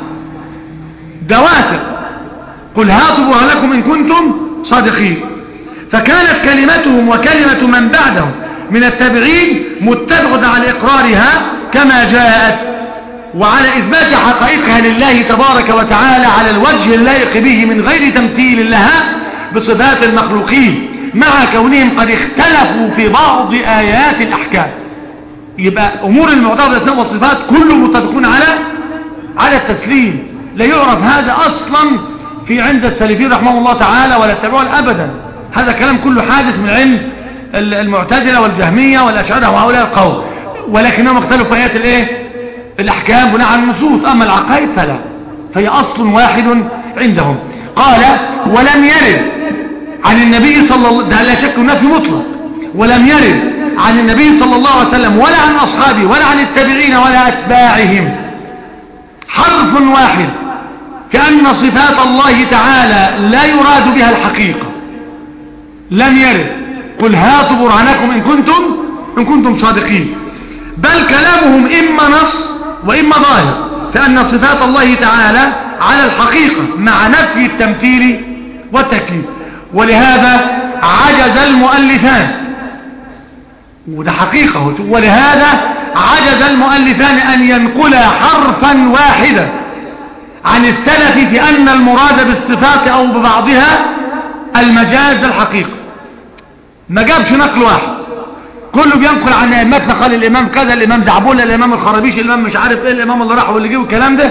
دواتر قل هاتوا برهانكم إن كنتم صادقين فكانت كلمتهم وكلمة من بعدهم من التابعين متفقة على إقرارها كما جاءت وعلى إثبات حقائقها لله تبارك وتعالى على الوجه اللائق به من غير تمثيل لها بصفات المخلوقين مع كونهم قد اختلفوا في بعض آيات الأحكام يبقى أمور المعتبرة الأسماء والصفات كلهم متفقون على على التسليم لا يعرف هذا أصلا في عند السلفيين رحمه الله تعالى ولا التابعون أبدا هذا كلام كله حادث من علم المعتزلة والجهمية والأشعرة وهؤلاء القوم ولكنهم اختلفوا في آيات الايه الأحكام بناء على النصوص أما العقائد فلا فهي أصل واحد عندهم قال ولم يرد عن النبي صلى الله ده لا شك نفي مطلق ولم يرد عن النبي صلى الله عليه وسلم ولا عن أصحابه ولا عن التابعين ولا أتباعهم حرف واحد كأن صفات الله تعالى لا يراد بها الحقيقة لم يرد قل هاتوا برهانكم إن كنتم إن كنتم صادقين بل كلامهم إما نص وإما ظاهر فأن صفات الله تعالى على الحقيقة مع نفي التمثيل والتكليف ولهذا عجز المؤلفان وده حقيقة ولهذا عجز المؤلفان أن ينقل حرفا واحدا عن السلف في أن المراد بالصفات أو ببعضها المجاز الحقيقة ما جابش نقل واحد كله بينقل عن ائمتنا قال الامام كذا الامام زعبولة الامام الخرابيش الامام مش عارف ايه الامام اللي راح واللي جه والكلام ده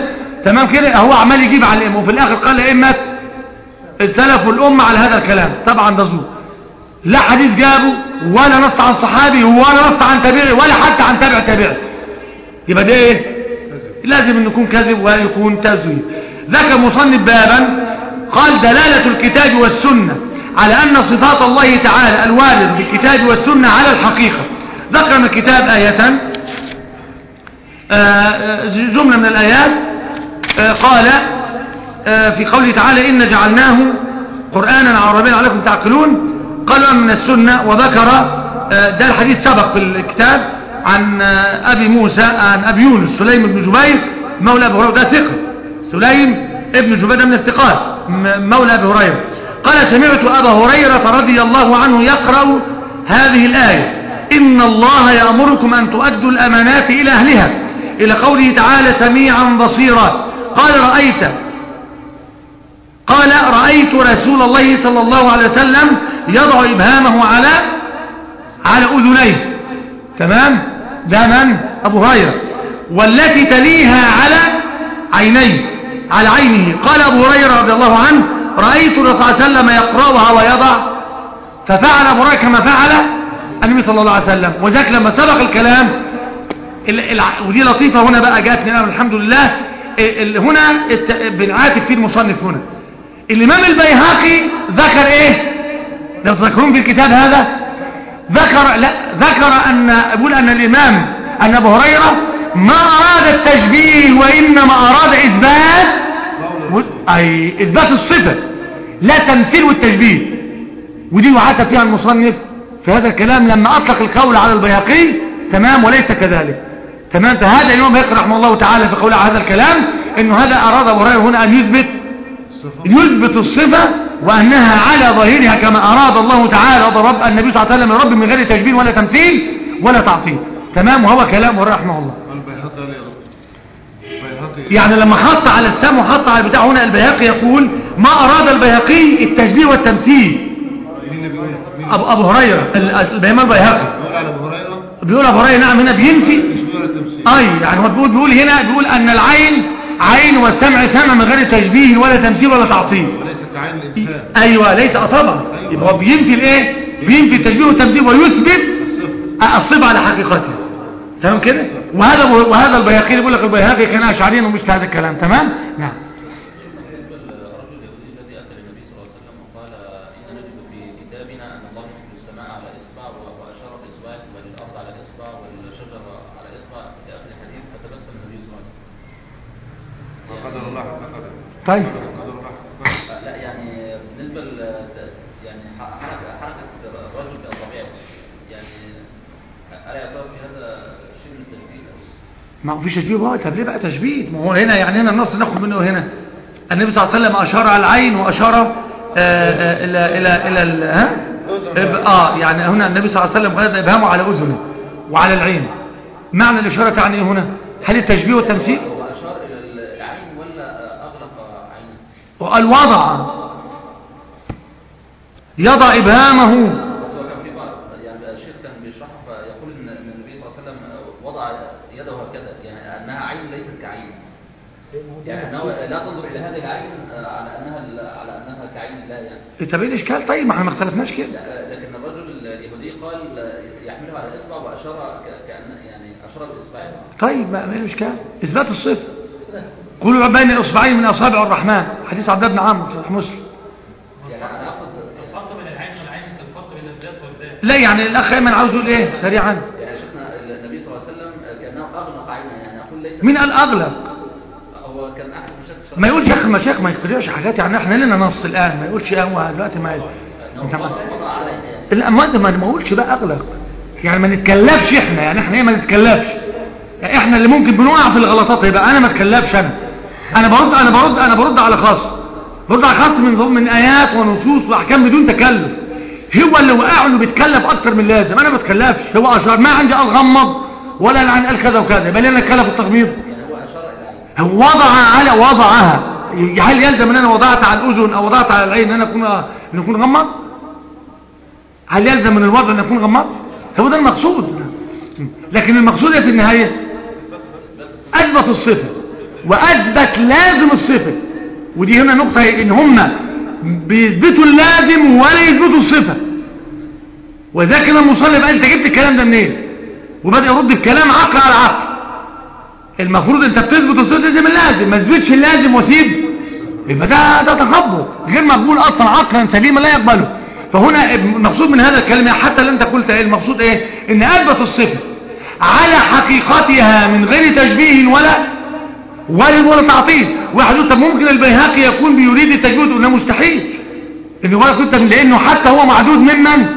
تمام كده هو عمال يجيب على الائمه وفي الاخر قال ائمه السلف والامه على هذا الكلام طبعا ده زور لا حديث جابه ولا نص عن صحابي ولا نص عن تابعي ولا حتى عن تابع تابعي يبقى ده ايه لازم ان يكون كذب ويكون تزوير ذكر مصنف بابا قال دلالة الكتاب والسنة على أن صفات الله تعالى الوارد بالكتاب والسنة على الحقيقة ذكر من الكتاب آية آه، جملة من الآيات آه، قال آه، في قوله تعالى إن جعلناه قرآنا عربيا عليكم تعقلون قالوا من السنة وذكر آه، ده الحديث سبق في الكتاب عن آه، أبي موسى عن أبي يونس سليم بن جبير مولى أبي هريرة ده ثقة سليم ابن جبير ده من الثقات م- مولى أبي هريرة قال سمعت أبا هريرة رضي الله عنه يقرأ هذه الآية إن الله يأمركم أن تؤدوا الأمانات إلى أهلها إلى قوله تعالى سميعا بصيرا قال رأيت قال رأيت رسول الله صلى الله عليه وسلم يضع إبهامه على على أذنيه تمام ده من أبو هريرة والتي تليها على عينيه على عينه قال أبو هريرة رضي الله عنه رأيت الرسول صلى الله عليه وسلم يقرأها ويضع ففعل أبو هريرة كما فعل النبي صلى الله عليه وسلم وذلك لما سبق الكلام ال- الع- ودي لطيفة هنا بقى جاتني أنا الحمد لله ال- ال- هنا است- بنعاتب فيه المصنف هنا الإمام البيهقي ذكر إيه لو تذكرون في الكتاب هذا ذكر لا ذكر أن يقول أن الإمام أن أبو هريرة ما أراد التشبيه وإنما أراد إثبات أي إثبات الصفة لا تمثيل والتشبيه ودي وعاتب فيها المصنف في هذا الكلام لما أطلق القول على البيهقي تمام وليس كذلك تمام فهذا الإمام البيهقي رحمه الله تعالى في قوله على هذا الكلام إنه هذا أراد أبو هريرة هنا أن يثبت يثبت الصفة وأنها على ظاهرها كما أراد الله تعالى ضرب النبي صلى الله عليه وسلم رب من غير تشبيه ولا تمثيل ولا تعطيل تمام وهو كلام رحمه الله البيهقي قال يا دكتور البيهقي يعني لما حط على السم وحط على البتاع هنا البيهقي يقول ما أراد البيهقي التشبيه والتمثيل مين اللي بيقول مين أبو, أبو هريرة ال- الإمام البيهقي بيقول على ابو هريره بيقول أبو هريرة نعم هنا بينفي مش بيقول التمثيل أي يعني هو بيقول, بيقول هنا بيقول أن العين عين والسمع سمع من غير تشبيه ولا تمثيل ولا تعطيل وليس كعين الانسان ايوه ليس آه طبعا يبقى هو بينفي الايه بينفي التشبيه والتمثيل ويثبت الصفر الصفه على حقيقتها تمام كده وهذا وهذا البيهقي يقول لك البيهقي كان اشعريا ومش هذا الكلام تمام نعم الرجل اليهودي الذي اتى للنبي صلى الله عليه وسلم وقال ان نجد في كتابنا ان الله يحب السماء على اصبع واشار باصبعه والارض على اصبع والشجر على اصبع الى اخر الحديث فتبسم النبي صلى الله عليه وسلم. وقدر الله حق قدره طيب قدر الله حق قدره آه، لا يعني بالنسبه ل يعني ح- حركه حركه الرجل باصابعه يعني الا يعتبر في هذا شيء من التشبيه ما هو فيش تشبيه بقى طب ليه بقى تشبيه ما هو هنا يعني هنا النص ناخد منه هنا النبي صلى الله عليه وسلم اشار على العين واشار آه، آه، الى الى الى ال- ها إب- اه يعني هنا النبي صلى الله عليه وسلم غير ابهامه على اذنه وعلى العين معنى الاشاره تعني ايه هنا هل التشبيه والتمثيل هو اشار الى العين ولا آه، اغلق عينه وقال وضع يضع ابهامه بس هو كان في بعض يعني الشيخ كان بيشرحه فيقول ان إن النبي صلى الله عليه وسلم وضع يده هكذا يعني انها عين ليست كعين يعني انه لا تنظر الى هذه العين آه، على انها على انها كعين الله يعني طب ايه الاشكال طيب ما احنا ما اختلفناش كده لا، لكن الرجل اليهودي قال يحملها على اصبع واشار ك- كان يعني اشار باصبعه طيب ما ما ايه الاشكال اثبات الصفه قولوا بين اصبعين من اصابع الرحمن حديث عبد الله بن عمرو في صحيح مسلم يعني انا اقصد الفرق بين العين والعين الفرق بين الذات والذات لا يعني الاخ ايمن عاوز يقول ايه سريعا يعني شفنا النبي صلى الله عليه وسلم كانه اغلق عينه يعني اقول ليس مين قال اغلب هو كان احد مشاكل ما يقولش يا اخي المشايخ ما يخترعش حاجات يعني احنا لنا نص الان ما يقولش هو دلوقتي ما انت ما وضع على يعني لا ما انت ما ما اقولش بقى اغلق يعني ما نتكلفش احنا يعني احنا ايه ما نتكلفش يعني احنا اللي ممكن بنقع في الغلطات يبقى انا ما اتكلفش انا انا برد انا برد انا برد على خاص برد على خاص من من ايات ونصوص واحكام بدون تكلف هو اللي وقع له بيتكلف اكتر من اللازم انا ما اتكلفش هو اشار ما عندي قال غمض ولا انا عندي قال كذا وكذا يبقى ليه انا اتكلف التغميض يعني هو اشار الى العين هو وضع على وضعها هل يلزم ان انا وضعت على الاذن او وضعت على العين ان انا اكون ان اكون غمض هل يلزم من الوضع ان اكون غمض هو ده المقصود لكن المقصود إيه في النهايه اثبت الصفه وأثبت لازم الصفة ودي هنا نقطة إن هم بيثبتوا اللازم ولا يثبتوا الصفة وذاك كده المصنف قال انت جبت الكلام ده منين وبدأ يرد بكلام عقل على عقل المفروض انت بتثبت الصفة لازم اللازم ما تثبتش اللازم وسيب يبقى ده ده تخبط غير مقبول اصلا عقلا سليما لا يقبله فهنا المقصود من هذا الكلام حتى اللي انت قلت ايه المقصود ايه ان اثبت الصفه على حقيقتها من غير تشبيه ولا ولا ولا تعطيل واحد يقول طب ممكن البيهقي يكون بيريد التجويد وانه مستحيل ان هو كنت لانه حتى هو معدود ممن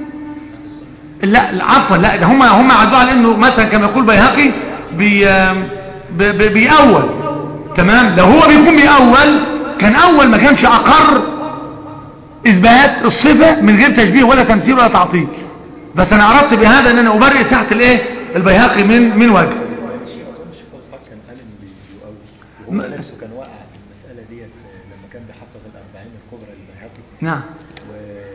لا لا، عفوا لا ده هم هم عدوا على انه مثلا كما يقول بيهقي بي بي- بي- بيأول تمام لو هو بيكون بيأول كان اول ما كانش اقر اثبات الصفه من غير تشبيه ولا تمثيل ولا تعطيل بس انا اردت بهذا ان انا ابرئ ساحه الايه البيهقي من من وجه الشيء اظن الشيخ اسحاق كان قال انه بيقوي وهو نفسه كان واقع في المساله ديت في- لما كان بيحقق الاربعين الكبرى للبيهقي نعم و...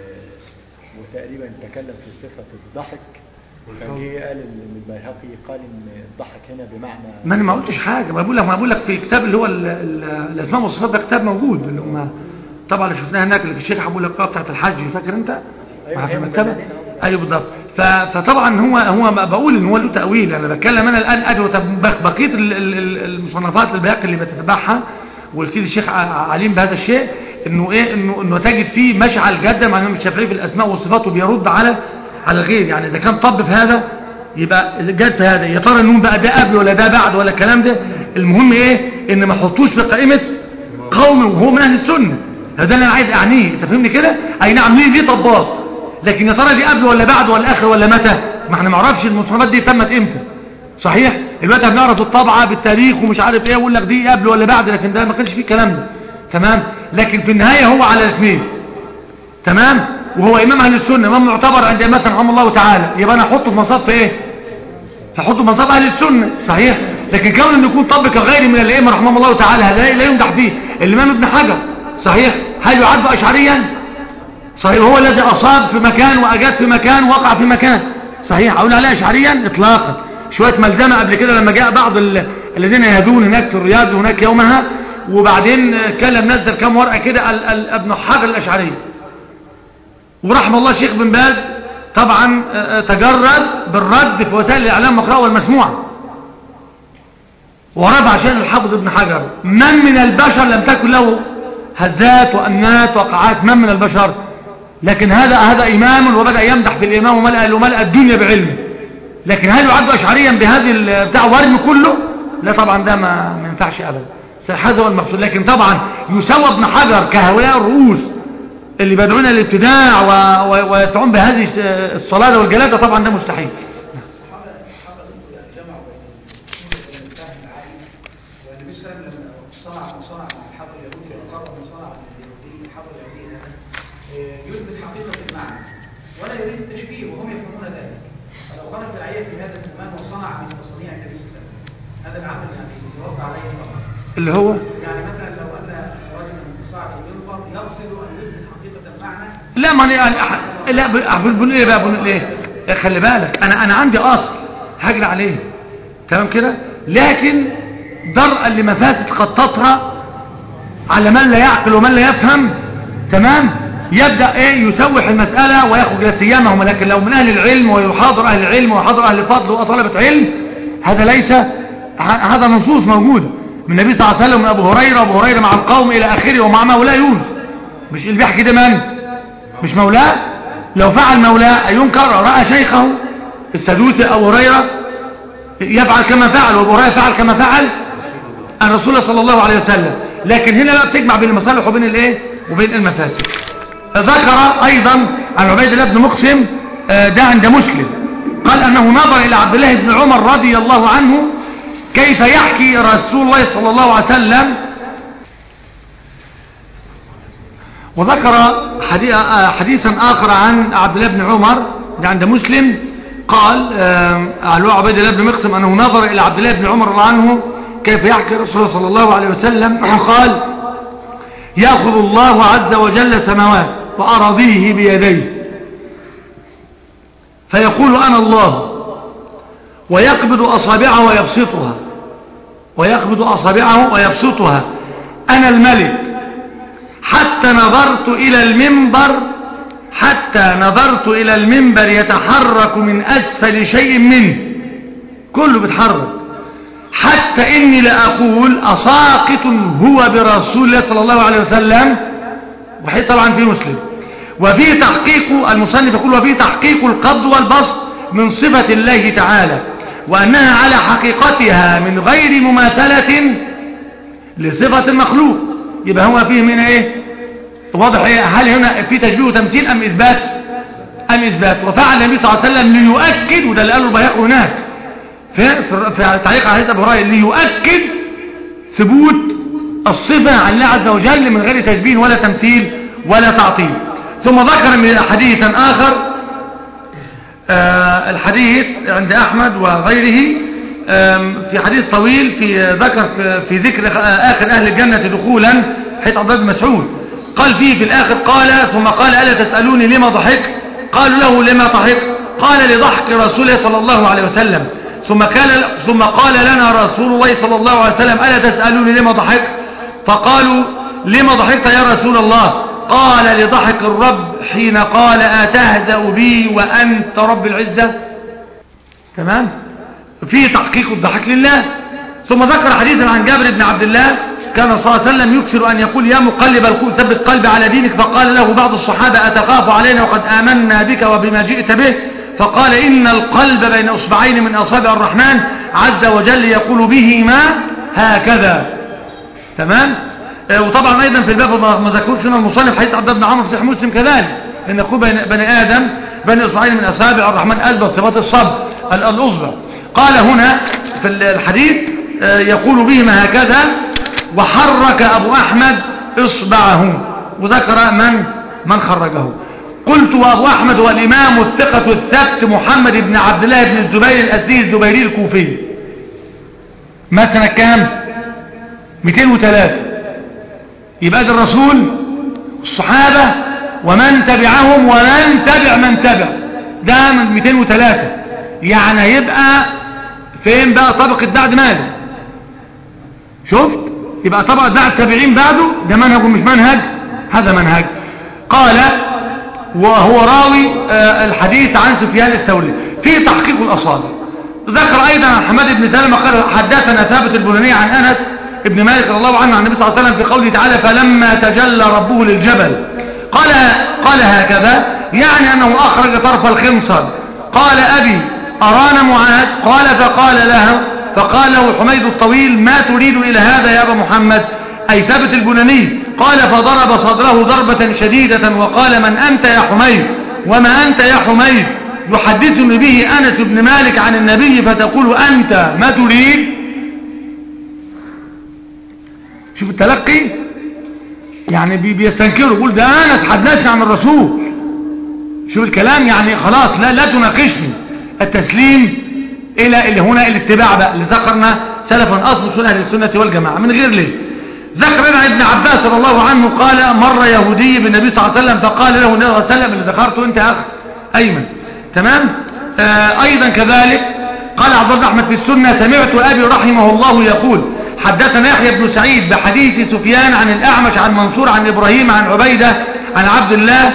وتقريبا تكلم في صفه الضحك فجه قال ان البيهقي قال ان الضحك هنا بمعنى ما انا ما قلتش حاجه ما بقول لك ما بقول لك في كتاب اللي هو ال- ال- الاسماء والصفات ده كتاب موجود اللي هم طبعا اللي شفناه هناك اللي في الشيخ هقول لك بقى بتاعت الحج فاكر انت أيوة، مع في أيوة، المكتبه مجلدين أهو. ايوه بالضبط ف- فطبعا هو هو ما بقول ان هو له تاويل انا بتكلم انا الان ادوى طب بق- بقيه ال- ال- ال- المصنفات الباقي اللي بتتبعها واكيد الشيخ ع- عليم بهذا الشيء انه ايه انه انه تجد فيه مشعل جدا مع الامام الشافعي في الاسماء والصفات وبيرد على على الغير يعني اذا كان طب في هذا يبقى جد في هذا يا ترى النون بقى ده قبل ولا ده بعد ولا الكلام ده المهم ايه ان ما احطوش في قائمه قوم وهو من اهل السنه هذا اللي انا عايز اعنيه انت فهمني كده اي نعم ليه ليه طباط لكن يا ترى دي قبل ولا بعد ولا اخر ولا متى ما احنا ما نعرفش المصنفات دي تمت امتى صحيح دلوقتي بنعرف الطبعه بالتاريخ ومش عارف ايه يقول لك دي قبل ولا بعد لكن ده ما كانش فيه الكلام ده تمام لكن في النهايه هو على الاثنين تمام وهو امام اهل السنه امام معتبر عند مثلا رحمه الله تعالى يبقى انا احطه في مصاف ايه فحطه في مصاف اهل السنه صحيح لكن كون انه يكون طبق غير من الائمه رحمه الله تعالى هذا لا يمدح فيه الامام ابن حجر صحيح هل يعد اشعريا صحيح هو الذي اصاب في مكان واجاد في مكان وقع في مكان صحيح اقول عليه اشعريا اطلاقا شويه ملزمه قبل كده لما جاء بعض ال- الذين يهدون هناك في الرياض هناك يومها وبعدين كلم نزل كام ورقه كده ال- ال- ابن حجر الاشعري ورحم الله شيخ بن باز طبعا آه، آه، تجرد بالرد في وسائل الاعلام المقروءه والمسموعه ورفع عشان الحافظ ابن حجر من من البشر لم تكن له هزات وأنات وقعات من من البشر لكن هذا هذا إمام وبدأ يمدح في الإمام وملأ, وملأ الدنيا بعلمه لكن هل يعد أشعريا بهذه ال- بتاع ورم كله لا طبعا ده ما ما ينفعش أبدا هذا هو المقصود لكن طبعا يسوى ابن حجر كهؤلاء الرؤوس اللي بيدعون الابتداع و- و- ويدعون بهذه الصلالة والجلادة طبعا ده مستحيل والنبي صلى الله عليه وسلم لما صنع ما صنع مع الحرب اليهودي وقرر ما صنع مع اليهودي الحرب اليهودي هذا آه، يثبت حقيقة المعنى ولا يريد التشبيه وهم يفهمون ذلك فلو خرج العية في هذا الزمان وصنع من تصنيع النبي صلى الله عليه وسلم هذا العمل يعني يرد عليه طبعا اللي هو يعني مثلا لو ان رجلا صعد المنبر يقصد ان يثبت حقيقة المعنى لا ما أنا أنا- لا ب- بنقول ايه بقى بنقول ايه إيه، خلي بالك انا انا عندي اصل هجري عليه تمام كده لكن درءا لمفاسد قد تطرأ على من لا يعقل ومن لا يفهم تمام يبدأ ايه يسوح المسألة ويخرج لا سيما لكن لو من اهل العلم ويحاضر اهل العلم ويحاضر اهل فضل وطلبة علم هذا ليس ه- هذا نصوص موجودة من النبي صلى الله عليه وسلم من ابو هريرة ابو هريرة مع القوم الى اخره ومع مولاه يونس مش اللي بيحكي ده من مش مولاه لو فعل مولاه ينكر رأى شيخه السدوسي أو هريرة يفعل كما فعل وابو هريرة فعل كما فعل الرسول صلى الله عليه وسلم لكن هنا بقى بتجمع بين المصالح وبين الايه وبين المفاسد ذكر ايضا عن عبيد الله بن مقسم آه، ده عند مسلم قال انه نظر الى عبد الله بن عمر رضي الله عنه كيف يحكي رسول الله صلى الله عليه وسلم وذكر حدي- آه، حديثا آخر عن عبد الله بن عمر ده عند مسلم قال آم، على عبيد الله بن مقسم أنه نظر إلى عبد الله بن عمر رضي الله عنه كيف يحكي الرسول صلى الله عليه وسلم قال يأخذ الله عز وجل سماوات وأراضيه بيديه فيقول أنا الله ويقبض أصابعه ويبسطها ويقبض أصابعه ويبسطها أنا الملك حتى نظرت إلى المنبر حتى نظرت إلى المنبر يتحرك من أسفل شيء منه كله بيتحرك حتى إني لأقول أساقط هو برسول الله صلى الله عليه وسلم وحي طبعا في مسلم وفي تحقيق المصنف يقول وفي تحقيق القبض والبسط من صفة الله تعالى وأنها على حقيقتها من غير مماثلة لصفة المخلوق يبقى هو فيه من ايه واضح ايه هل هنا في تشبيه وتمثيل ام اثبات ام اثبات وفعل النبي صلى الله عليه وسلم ليؤكد وده اللي قاله البياق هناك في في في تعليق على حديث ابو هريره ليؤكد ثبوت الصفه عن الله عز وجل من غير تشبيه ولا تمثيل ولا تعطيل ثم ذكر من حديثا اخر آه الحديث عند احمد وغيره في حديث طويل في ذكر في ذكر آخر أهل الجنة دخولا حيث عبد بن مسعود قال فيه في الآخر قال ثم قال ألا تسألوني لما ضحك قالوا له لما ضحك قال لضحك رسول الله صلى الله عليه وسلم ثم قال ثم قال لنا رسول الله صلى الله عليه وسلم ألا تسألوني لما ضحك فقالوا لما ضحكت يا رسول الله قال لضحك الرب حين قال أتهزأ بي وأنت رب العزة تمام في تحقيق الضحك لله ثم ذكر حديثا عن جابر بن عبد الله كان صلى الله عليه وسلم يكثر أن يقول يا مقلب القلوب ثبت قلبي على دينك فقال له بعض الصحابة أتخاف علينا وقد آمنا بك وبما جئت به فقال إن القلب بين أصبعين من أصابع الرحمن عز وجل يقول بهما هكذا تمام آه وطبعا أيضا في الباب ما ذكرش هنا المصنف حديث عبد بن عمرو في صحيح مسلم كذلك أن يقول بني آدم بني أصبعين من أصابع الرحمن أثبت صفات الصبر الأصبع قال هنا في الحديث يقول بهما هكذا وحرك أبو أحمد إصبعه وذكر من من خرجه قلت وأبو أحمد هو الإمام الثقة الثبت محمد بن عبد الله بن الزبير الأزدي الزبيري الكوفي ما سنة كام 203 يبقى ده الرسول الصحابة ومن تبعهم ومن تبع من تبع ده من 203 يعني هيبقى فين بقى طبقة بعد ماذا شفت يبقى طبقة بعد التابعين بعده ده منهج ومش منهج هذا منهج قال وهو راوي آه الحديث عن سفيان الثوري في تحقيق الأصابع ذكر أيضا عن حماد بن سلمة قال حدثنا ثابت البناني عن أنس ابن مالك رضي الله عنه عن النبي صلى الله عليه وسلم في قوله تعالى فلما تجلى ربه للجبل قال قال هكذا يعني أنه أخرج طرف الخمصر قال أبي أرانا معاذ قال فقال له فقال له حميد الطويل ما تريد إلى هذا يا أبا محمد أي ثابت البناني قال فضرب صدره ضربة شديدة وقال من أنت يا حميد وما أنت يا حميد يحدثني به أنس بن مالك عن النبي فتقول أنت ما تريد شوف التلقي يعني بيستنكروا يقول ده أنس حدثني عن الرسول شوف الكلام يعني خلاص لا لا تناقشني التسليم الى اللي هنا الاتباع بقى اللي ذكرنا سلفا اصل سنة اهل السنة والجماعة من غير ليه ذكرنا ابن عباس رضي الله عنه قال مر يهودي بالنبي صلى الله عليه وسلم فقال له النبي صلى الله عليه وسلم اللي ذكرته انت يا اخ ايمن تمام آه ايضا كذلك قال عبد الله احمد في السنة سمعت ابي رحمه الله يقول حدثنا يحيى بن سعيد بحديث سفيان عن الاعمش عن منصور عن ابراهيم عن عبيدة عن عبد الله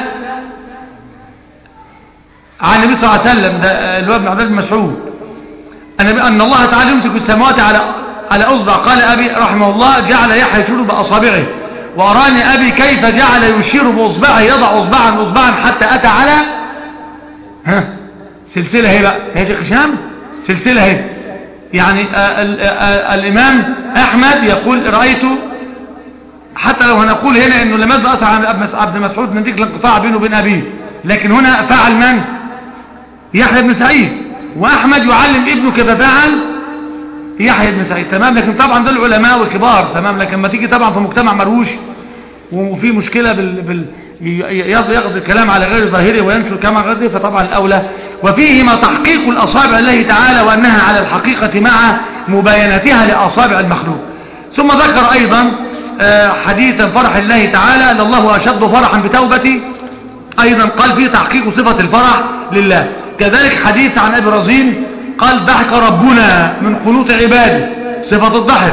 عن النبي صلى الله عليه وسلم ده اللي هو ابن عبد مسعود أن الله تعالى يمسك السماوات على على أصبع قال أبي رحمه الله جعل يحيى يشير بأصابعه وأراني أبي كيف جعل يشير بأصبعه يضع أصبعا أصبعا حتى أتى على ها سلسلة هي بقى يا شيخ هشام سلسلة هي يعني ال ال الإمام أحمد يقول رأيت حتى لو هنقول هنا أنه لم يبدأ أثر عن عبد مسعود من ذكر الانقطاع بينه وبين أبيه لكن هنا فعل من يحيى بن سعيد وأحمد يعلم ابنه كيف فعل يحيى بن سعيد تمام لكن طبعا دول علماء وكبار تمام لكن ما تيجي طبعا في مجتمع مروش وفي مشكلة بال, بال ياخذ الكلام على غير ظاهره وينشر كما غيره فطبعا الأولى وفيهما تحقيق الأصابع الله تعالى وأنها على الحقيقة مع مباينتها لأصابع المخلوق ثم ذكر أيضا حديثا فرح الله تعالى أن الله أشد فرحا بتوبتي أيضا قال فيه تحقيق صفة الفرح لله كذلك حديث عن أبي رزين قال ضحك ربنا من قنوط عباده صفة الضحك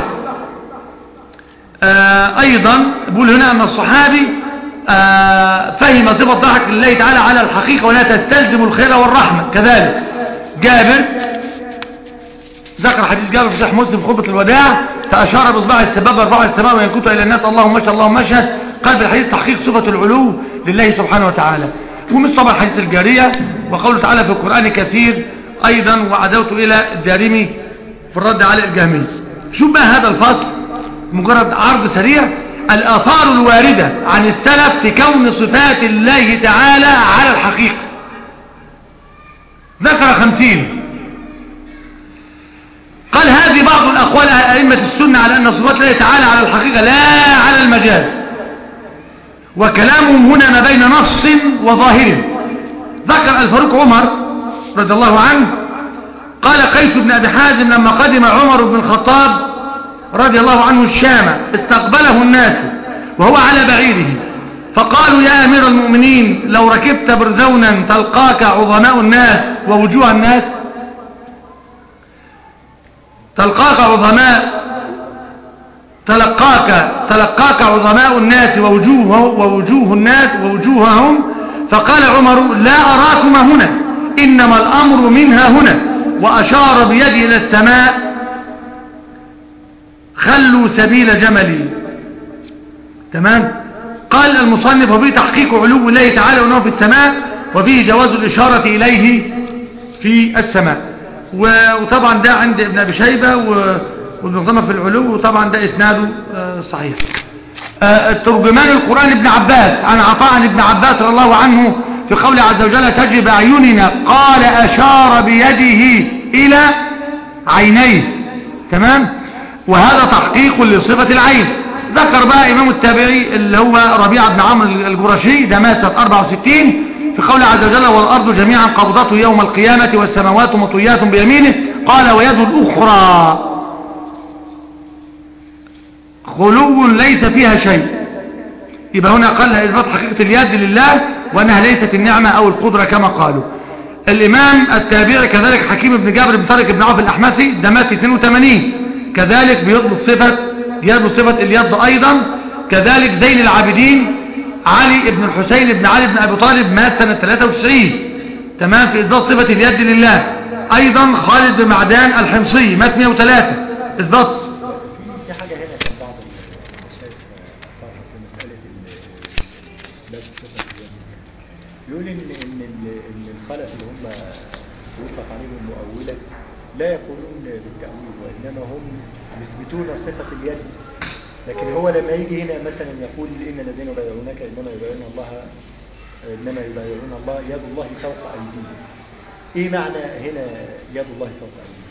آه أيضا بقول هنا أن الصحابي آه فهم صفة الضحك لله تعالى على الحقيقة ولا تستلزم الخير والرحمة كذلك جابر ذكر حديث جابر في صحيح مسلم في خطبة الوداع فأشار بإصبع السباب أربع السماء وإن كنت إلى الناس اللهم مشى اللهم مشى قال في الحديث تحقيق صفة العلو لله سبحانه وتعالى ومن طبعا حديث الجارية وقوله تعالى في القرآن كثير أيضا وعدوت إلى الدارمي في الرد على الجهمي شوف بقى هذا الفصل مجرد عرض سريع الآثار الواردة عن السلف في كون صفات الله تعالى على الحقيقة ذكر خمسين قال هذه بعض الأقوال أئمة السنة على أن صفات الله تعالى على الحقيقة لا على المجاز وكلامهم هنا ما بين نص وظاهر ذكر الفاروق عمر رضي الله عنه قال قيس بن أبي حازم لما قدم عمر بن الخطاب رضي الله عنه الشام استقبله الناس وهو على بعيره فقالوا يا أمير المؤمنين لو ركبت برزونا تلقاك عظماء الناس ووجوه الناس تلقاك عظماء تلقاك تلقاك عظماء الناس ووجوه ووجوه الناس ووجوههم فقال عمر لا أراكما هنا إنما الأمر منها هنا وأشار بيده إلى السماء خلوا سبيل جملي تمام قال المصنف وفيه تحقيق علو الله تعالى وأنه في السماء وفيه جواز الإشارة إليه في السماء وطبعا ده عند ابن أبي شيبة والمنظمة في العلو وطبعا ده إسناده صحيح الترجمان القرآن ابن عباس عن عطاء عن ابن عباس رضي الله عنه في قول عز وجل تجب أعيننا قال أشار بيده إلى عينيه تمام وهذا تحقيق لصفة العين ذكر بقى إمام التابعي اللي هو ربيع بن عمرو الجرشي ده مات سنة 64 في قول عز وجل والأرض جميعا قبضته يوم القيامة والسماوات مطويات بيمينه قال ويد الأخرى خلو ليس فيها شيء يبقى هنا قال إثبات حقيقة اليد لله وأنها ليست النعمة أو القدرة كما قالوا الإمام التابعي كذلك حكيم بن جابر بن طارق بن عوف الأحمسي ده مات 82 كذلك بيطلب صفة يطلب صفة اليد أيضا كذلك زين العابدين علي بن الحسين بن علي بن أبي طالب مات سنة 93 تمام في إثبات صفة اليد لله أيضا خالد بن معدان الحمصي مات 103 إثبات في حاجة هنا كان بعض المشايخ أثارها في مسألة ال- إثبات صفة اليد يقول إن إن ال- إن الخلف اللي هم يطلق عليهم مؤولة لا يقولون بالتأويل وإنما هم يثبتون صفة اليد لكن هو لما يجي هنا مثلا يقول إن الذين يبايعونك إنما يبايعون الله إنما يبايعون الله يد الله فوق أيديهم إيه معنى هنا يد الله فوق أيديهم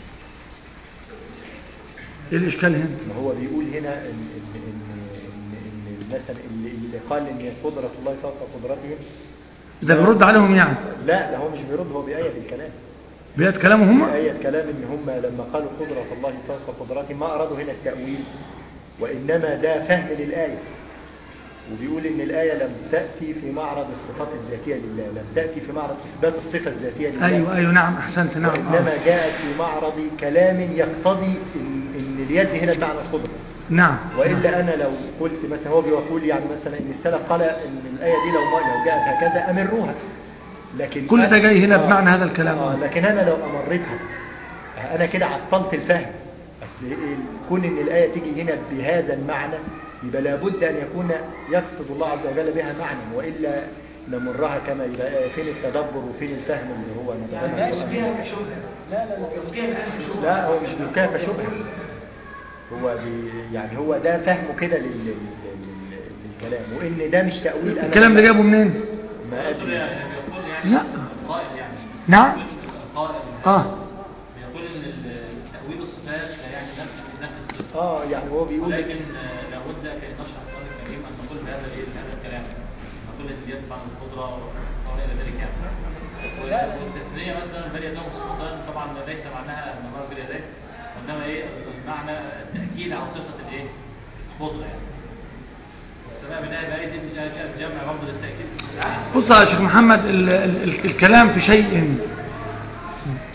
إيه الإشكال هنا ما هو بيقول هنا إن, إن, إن, إن, إن مثلا اللي, اللي قال إن قدرة الله فوق قدرتهم ده بيرد عليهم يعني لا ده هو مش بيرد هو بيأيد الكلام بيت كلامهم هم بيأيد كلام إن هم لما قالوا قدرة الله فوق قدرتهم ما أرادوا هنا التأويل وإنما ده فهم للآية وبيقول إن الآية لم تأتي في معرض الصفات الذاتية لله لم تأتي في معرض إثبات الصفة الذاتية لله أيوة أيوة نعم أحسنت نعم وإنما آه. جاءت في معرض كلام يقتضي إن, إن اليد هنا بمعنى القدرة نعم وإلا أنا لو قلت مثلا هو بيقول يعني مثلا إن السلف قال إن الآية دي لو ما لو جاءت هكذا أمروها لكن كل ده أنا- جاي هنا آه، بمعنى هذا الكلام. آه لكن أنا لو أمرتها أنا كده عطلت الفهم أصل إيه كون إن الآية تيجي هنا بهذا المعنى يبقى لابد أن يكون يقصد الله عز وجل بها معنى وإلا نمرها كما يبقى فين التدبر وفين الفهم اللي هو يعني نتمنى ما فيها كشبهة لا لا لا يلقيها الآن كشبهة لا هو مش بيلقيها كشبهة هو بي يعني هو ده فهمه كده لل- لل- لل- للكلام وإن ده مش تأويل أنا الكلام ده جابه منين ما أدري بيقول يعني لا. القائل يعني نعم القائل اه بيقول ان ال- تأويل الصفات لا يعني نفي نفي الصفة اه يعني هو بيقول ولكن آه، لابد كي نشرح القرآن الكريم ان نقول بهذا الايه بهذا الكلام نقول ان اليد معنى القدرة وما الى ذلك يعني و- والتثنية مثلا بل يدهم السلطان طبعا ليس معناها ان الله بلا يديه وانما ايه المعنى التأكيد على صفة الايه القدرة يعني والسماء بناء بآية جاء الجمع برضه للتأكيد بص يا شيخ محمد ال ال ال الكلام في شيء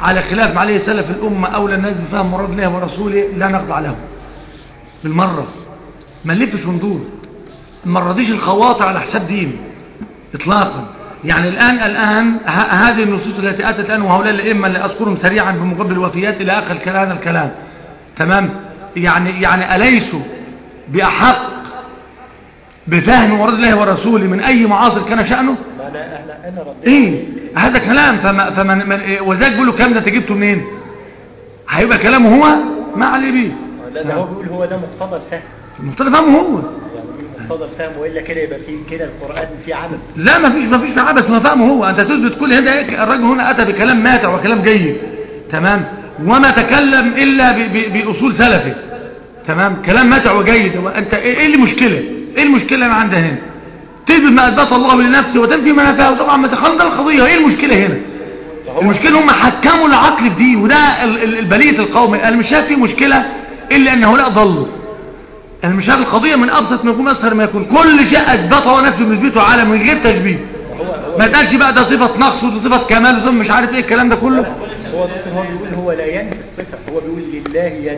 على خلاف ما عليه سلف الأمة أولى الناس بفهم مراد الله ورسوله لا نخضع له بالمرة ما نلفش وندور ما نرضيش الخواطر على حساب دين إطلاقا يعني الآن الآن ه- هذه النصوص التي أتت الآن وهؤلاء الأئمة اللي أذكرهم سريعا بمقابل الوفيات إلى آخر كلام هذا الكلام تمام يعني يعني أليسوا بأحق بفهم مراد الله ورسوله من أي معاصر كان شأنه ما انا احنا انا رديت ايه هذا كلام فما فمن من إيه وذلك بيقول له الكلام ده انت جبته منين هيبقى كلامه هو ما عليه بيه لا ده هو بيقول هو ده مقتضى الفهم المقتضى فهمه هو يعني مقتضى الفهم والا كده يبقى في كده القران فيه عبث لا ما فيش ما فيش في عبث ما فهمه هو انت تثبت كل هذا إيه؟ الراجل هنا اتى بكلام ماتع وكلام جيد تمام وما تكلم الا ب- ب- باصول سلفي تمام كلام ماتع وجيد وانت ايه إيه المشكله ايه المشكله اللي عندها هنا تثبت ما اثبت الله لنفسه وتنفي ما نفاه طبعا ما تخلص ده القضيه ايه المشكله هنا المشكله هم حكموا العقل في دي وده ال- ال- البليه القومي انا مش شايف فيه مشكله الا ان هؤلاء ضلوا انا مش شايف القضيه من ابسط ما يكون اسهل ما يكون كل شيء اثبته هو نفسه بيثبته عالم من غير تشبيه هو هو ما تقالش بقى ده صفه نقص وده صفه كمال وده مش عارف ايه الكلام ده كله هو دكتور هو بيقول هو لا ينفي الصفه هو بيقول لله يد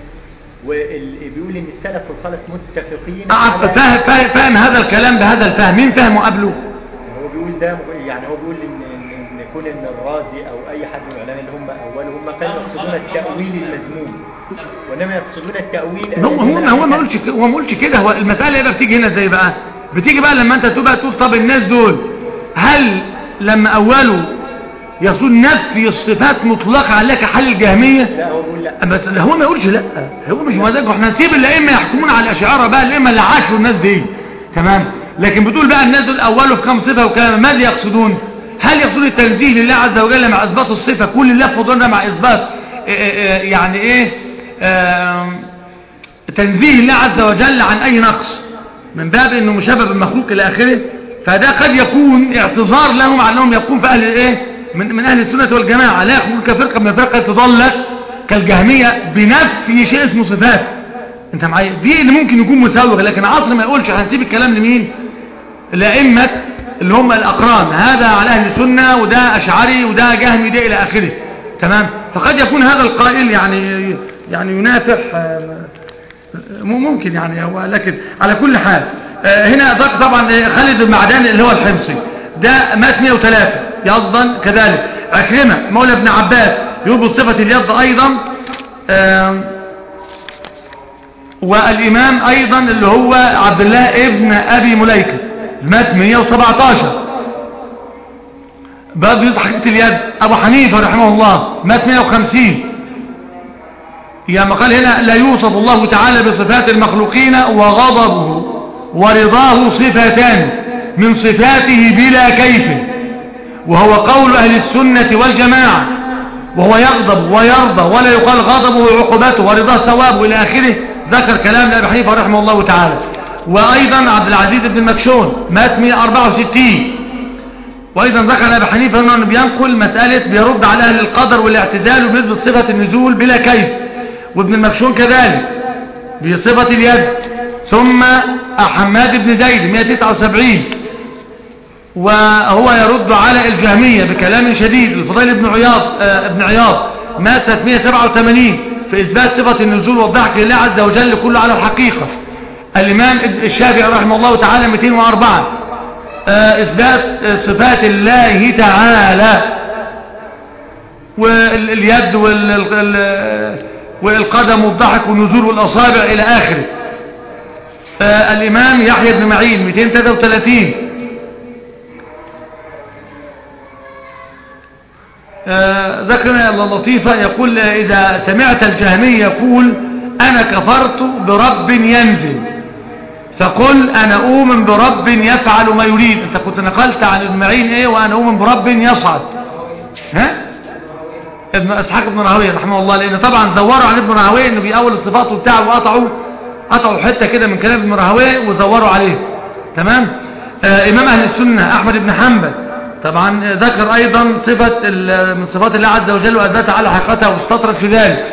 وبيقول ان السلف والخلف متفقين أعرف- على- فاهم فاهم فاهم هذا الكلام بهذا الفهم مين فهمه قبله هو بيقول ده يعني هو بيقول ان ان إن يكون ان الرازي او اي حد من العلماء اللي هم اول هم كانوا يقصدون التاويل المذموم وانما يقصدون التاويل هو الذي هو لا هو ما يفهم. قولش كده- هو ما قولش كده هو المساله بقى بتيجي هنا ازاي بقى بتيجي بقى لما انت تبقى تقول طب الناس دول هل لما اولوا يصون نفي الصفات مطلقه عليها كحل الجهميه لا هو بيقول لا بس لا هو ما يقولش لا هو مش مزاجه احنا نسيب الائمه يحكمون على الاشاعره بقى الائمه اللي عاشوا الناس دي تمام لكن بتقول بقى الناس دول اولوا في كم صفه وكلام ماذا يقصدون هل يقصدون التنزيه لله عز وجل مع اثبات الصفه كل اللي فضلنا مع اثبات إيه إيه يعني ايه آم، تنزيه الله عز وجل عن اي نقص من باب انه مشابه بالمخلوق الى اخره فده قد يكون اعتذار لهم على انهم يقوم في اهل الايه من, من اهل السنه والجماعه لا يكون كفرقه من الفرقه تضلت كالجهميه بنفي شيء اسمه صفات انت معايا دي اللي ممكن يكون مساوغ لكن عصر ما يقولش هنسيب الكلام لمين الائمه اللي هم الاقران هذا على اهل السنه وده اشعري وده جهمي ده الى اخره تمام فقد يكون هذا القائل يعني يعني ينافح آه، ممكن يعني هو لكن على كل حال آه، هنا ذاك طبعا خالد المعداني اللي هو الحمصي ده مات 103 يضا كذلك عكرمة مولى ابن عباس يربط صفة اليد أيضا آم، والإمام أيضا اللي هو عبد الله ابن أبي مليكة مات 117 برضه يضحك اليد أبو حنيفة رحمه الله مات 150 يا ما قال هنا لا يوصف الله تعالى بصفات المخلوقين وغضبه ورضاه صفتان من صفاته بلا كيف وهو قول أهل السنة والجماعة وهو يغضب ويرضى ولا يقال غضبه وعقوبته ورضاه ثوابه إلى آخره ذكر كلام لأبي حنيفة رحمه الله تعالى وأيضا عبد العزيز بن المكشون مات 164 وأيضا ذكر أبي حنيفة أنه بينقل مسألة بيرد على أهل القدر والاعتزال وبيثبت صفة النزول بلا كيف وابن المكشون كذلك بصفة اليد ثم حماد بن زيد 179 وهو يرد على الجهمية بكلام شديد الفضيل بن عياض آه ابن عياض مات سنة 187 في إثبات صفة النزول والضحك لله عز وجل كله على الحقيقة الإمام الشافعي رحمه الله تعالى 204 آه إثبات صفات الله تعالى واليد وال والقدم والضحك والنزول والأصابع إلى آخره آه الإمام يحيى بن معين 233 آه ذكرنا اللطيفة يقول إذا سمعت الجهمي يقول أنا كفرت برب ينزل فقل أنا أؤمن برب يفعل ما يريد أنت كنت نقلت عن ابن معين إيه وأنا أؤمن برب يصعد ها ابن اسحاق بن راهويه رحمه الله لان طبعا زوروا عن ابن راهويه انه بيأول الصفات وبتاعه وقطعوا قطعوا حته كده من كلام ابن راهويه وزوروا عليه تمام آه امام اهل السنه احمد بن حنبل طبعا ذكر ايضا صفه من صفات الله عز وجل واثبتها على حقيقتها واستطرد في ذلك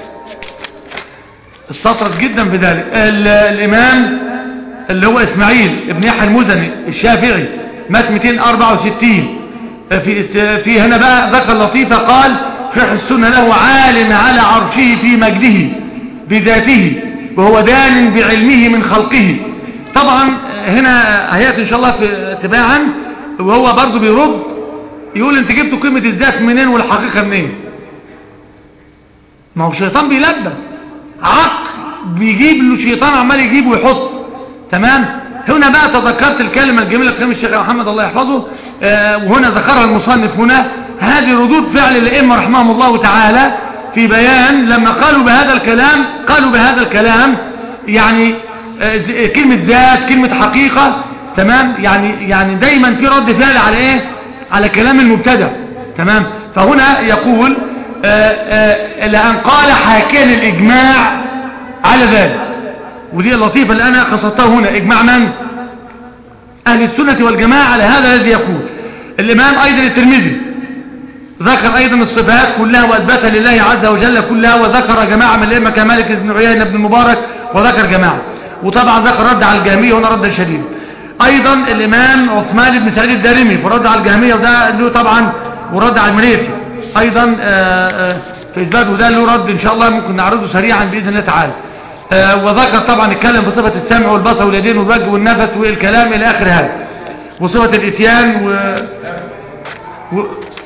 استطرد جدا في ذلك الامام اللي هو اسماعيل ابن يحيى المزني الشافعي مات 264 في في هنا بقى ذكر لطيفة قال شيخ السنة له عال على عرشه في مجده بذاته وهو دان بعلمه من خلقه طبعا هنا هيات ان شاء الله في تباعا وهو برضو بيرد يقول انت جبتوا قيمة الذات منين والحقيقة منين ما هو الشيطان بيلبس عقل بيجيب له شيطان عمال يجيب ويحط تمام هنا بقى تذكرت الكلمة الجميلة كلام الشيخ محمد الله يحفظه آه وهنا ذكرها المصنف هنا هذه ردود فعل الائمه رحمهم الله تعالى في بيان لما قالوا بهذا الكلام قالوا بهذا الكلام يعني آه ز- كلمة ذات كلمة حقيقة تمام يعني يعني دايما في رد فعل على ايه على كلام المبتدع تمام فهنا يقول آه آه لأن قال حاكيا الإجماع على ذلك ودي اللطيفة اللي أنا قصدتها هنا إجماع من أهل السنة والجماعة على هذا الذي يقول الإمام أيضا الترمذي ذكر أيضا الصفات كلها وأثبتها لله عز وجل كلها وذكر جماعة من الأئمة كمالك بن عيينة بن المبارك وذكر جماعة وطبعا ذكر رد على الجهمية هنا ردا شديدا أيضا الإمام عثمان بن سعيد الدارمي فرد على الجهمية وده له طبعا ورد على المريسي أيضا آآ آآ في إثبات وده له رد إن شاء الله ممكن نعرضه سريعا بإذن الله تعالى آه، وذكر طبعا اتكلم بصفة السمع والبصر واليدين والوجه والنفس والكلام إلى آخر هذا وصفة الإتيان و... و...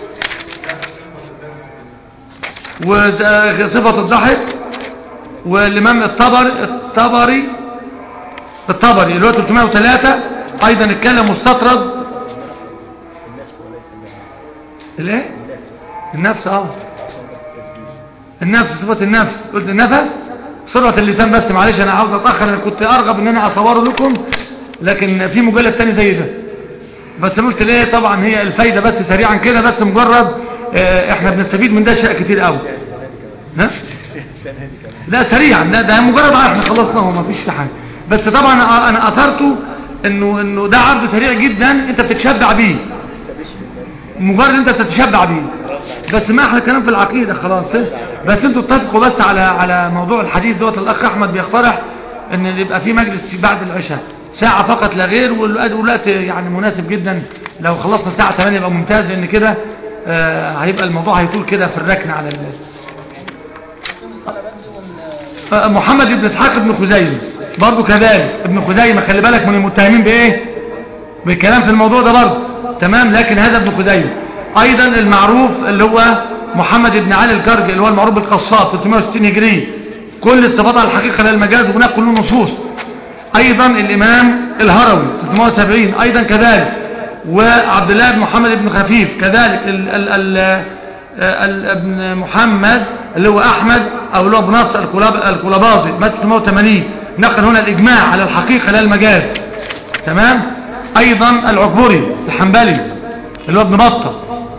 وصفة الضحك والإمام الطبري الطبري الطبري اللي هو 303 أيضا اتكلم مستطرد النفس وليس النفس الايه النفس النفس اه عشان بس التسجيل النفس صفة النفس قلت النفس صفة اللسان بس معلش انا عاوز اتأخر انا كنت ارغب ان انا اصوره لكم لكن في مجلد تاني زي ده بس قلت ليه طبعا هي الفايدة بس سريعا كده بس مجرد آه، احنا بنستفيد من ده اشياء كتير قوي السنة دي كمان ها السنة دي كمان لا سريعا ده, ده مجرد عرض احنا خلصناه ما فيش في حاجه بس طبعا انا أنا اثرته انه انه ده عرض سريع جدا انت بتتشبع بيه لسه بيشفي النفس مجرد انت بتتشبع بيه بس ما احنا كلام في العقيده خلاص بس انتوا اتفقوا بس على على موضوع الحديث دوت الاخ احمد بيقترح ان يبقى في مجلس بعد العشاء ساعه فقط لا غير والوقت والوقت يعني مناسب جدا لو خلصنا الساعه 8 يبقى ممتاز لان كده آه، هيبقى الموضوع هيطول كده في الركن على ال آه، محمد بن اسحاق بن خزيمه برضه كذلك ابن خزيمه خلي بالك من المتهمين بايه بالكلام في الموضوع ده برضه تمام لكن هذا ابن خزيمه ايضا المعروف اللي هو محمد بن علي الكرج اللي هو المعروف بالقصاب 360 هجري كل الصفات على الحقيقه لا المجاز وهناك كله نصوص ايضا الامام الهروي 370 ايضا كذلك وعبد الله بن محمد بن خفيف كذلك ال ال ال ال ابن محمد اللي هو احمد او اللي هو ابن نصر الكلاب- الكلابازي مات 380 نقل هنا الاجماع على الحقيقه لا المجاز تمام ايضا العكبري الحنبلي اللي هو ابن بطه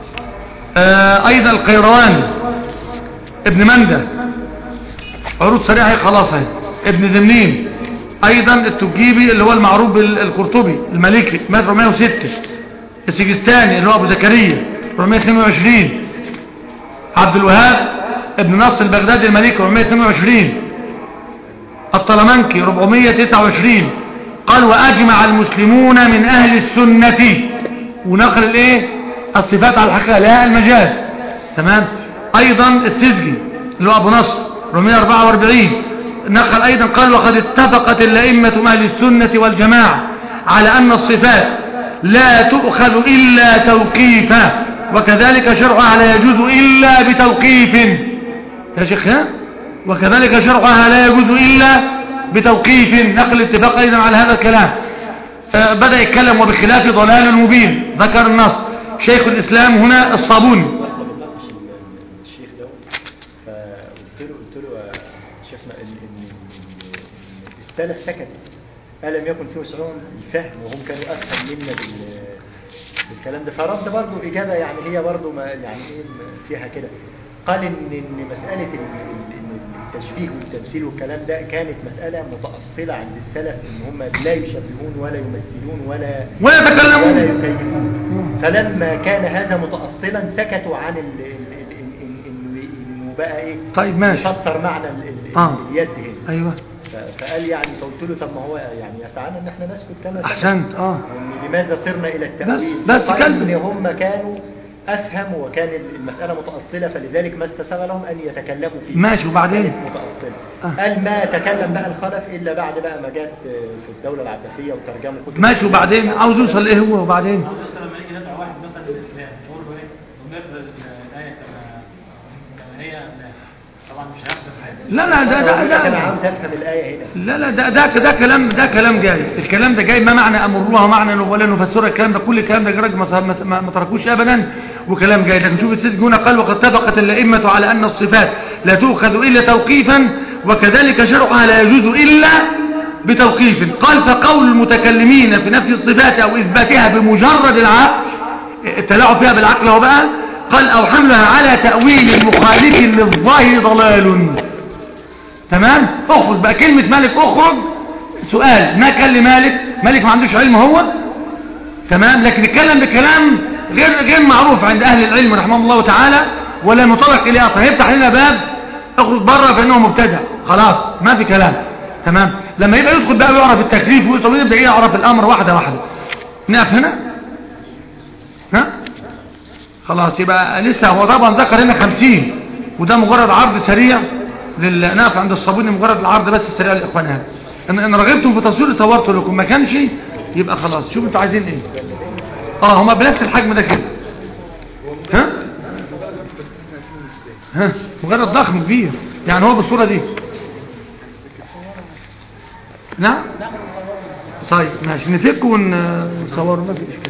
آه ايضا القيرواني ابن منده عروض سريعه هي خلاص اهي ابن زمنين ايضا التجيبي اللي هو المعروف بالقرطبي المالكي مات 406 السجستاني اللي هو ابو زكريا 422 عبد الوهاب ابن نصر البغدادي المالكي 422 الطلمنكي 429 قال واجمع المسلمون من اهل السنه ونقل الايه الصفات على الحقيقه لا المجاز تمام ايضا السزجي اللي هو ابو نصر 444 نقل ايضا قال وقد اتفقت الائمه من اهل السنه والجماعه على ان الصفات لا تؤخذ الا توقيفا وكذلك شرعها لا يجوز الا بتوقيف يا شيخ ها وكذلك شرعها لا يجوز الا بتوقيف نقل اتفاق ايضا على هذا الكلام آه، بدأ يتكلم وبخلاف ضلال مبين ذكر النص شيخ الإسلام هنا الصابوني واحنا بنناقش ال- الشيخ ده فقلت له قلت له يا شيخنا ان ان إن- إن السلف سكتوا الم يكن في وسعهم الفهم وهم كانوا افهم منا بال بالكلام ده فرد برضه اجابه يعني هي برضه ما يعني ايه ما فيها كده قال ان ان مساله ال- ال- إن التشبيه والتمثيل والكلام ده كانت مساله متاصله عند السلف ان هم لا يشبهون ولا يمثلون ولا ولا يتكلمون. ولا يكيفون فلما كان هذا متأصلا سكتوا عن ال ال ال ال ال انه انه بقى ايه طيب ماشي. يفسر معنى ال ال آه. اليد هنا أيوة ف- فقال يعني فقلت له طب ما هو يعني يسعنا ان احنا نسكت كما سكت أحسنت آه وإن لماذا صرنا الى التأويل بس- بس قال كلم. ان هم كانوا أفهم وكان المسألة متأصلة فلذلك ما استساغ لهم أن يتكلموا فيه ماشي، وبعدين؟ كانت متأصلة آه. قال ما تكلم بقى الخلف إلا بعد بقى ما جت في الدولة العباسية وترجموا كتب ماشي وبعدين عاوز يوصل ايه هو وبعدين عاوز يوصل لما يجي ندعو واحد مثلا للاسلام نقول له ايه؟ نقرا الايه كما كما هي لا. طبعا مش هيفهم حاجه لا لا ده أقول لك ده, أنا ده عاوز أفهم الآية هنا لا لا ده ده ده كلام ده كلام جاي الكلام ده جاي ما معنى امروها معنى ولا نفسرها الكلام ده كل الكلام ده راجل ما ما- ما ما تركوش ابدا وكلام جاي لكن شوف السيد هنا قال وقد اتفقت الائمه على ان الصفات لا تؤخذ الا توقيفا وكذلك شرعها لا يجوز الا بتوقيف قال فقول المتكلمين في نفي الصفات او اثباتها بمجرد العقل التلاعب فيها بالعقل هو بقى قال او حملها على تاويل مخالف للظاهر ضلال تمام اخرج بقى كلمة مالك اخرج سؤال ما كان لمالك مالك ما عندوش علم هو تمام لكن اتكلم بكلام غير غير معروف عند اهل العلم رحمه الله تعالى ولا مطلق اليه اصلا هيفتح لنا باب اخرج بره فانه مبتدع خلاص ما في كلام تمام لما يبقى يدخل بقى ويعرف التكليف ويوصل ويبدا يعرف الامر واحده واحده نقف هنا ها خلاص يبقى لسه هو طبعا ذكر هنا خمسين وده مجرد عرض سريع للنقف عند الصابوني مجرد العرض بس السريع للاخوان هذا ان ان رغبتم في تصوير صورته لكم ما كانش يبقى خلاص شوفوا انتوا عايزين ايه اه هما بنفس الحجم ده كده ها ها مجرد ضخم كبير يعني هو بالصوره دي نعم طيب ماشي نفك ونصوره ما في اشكال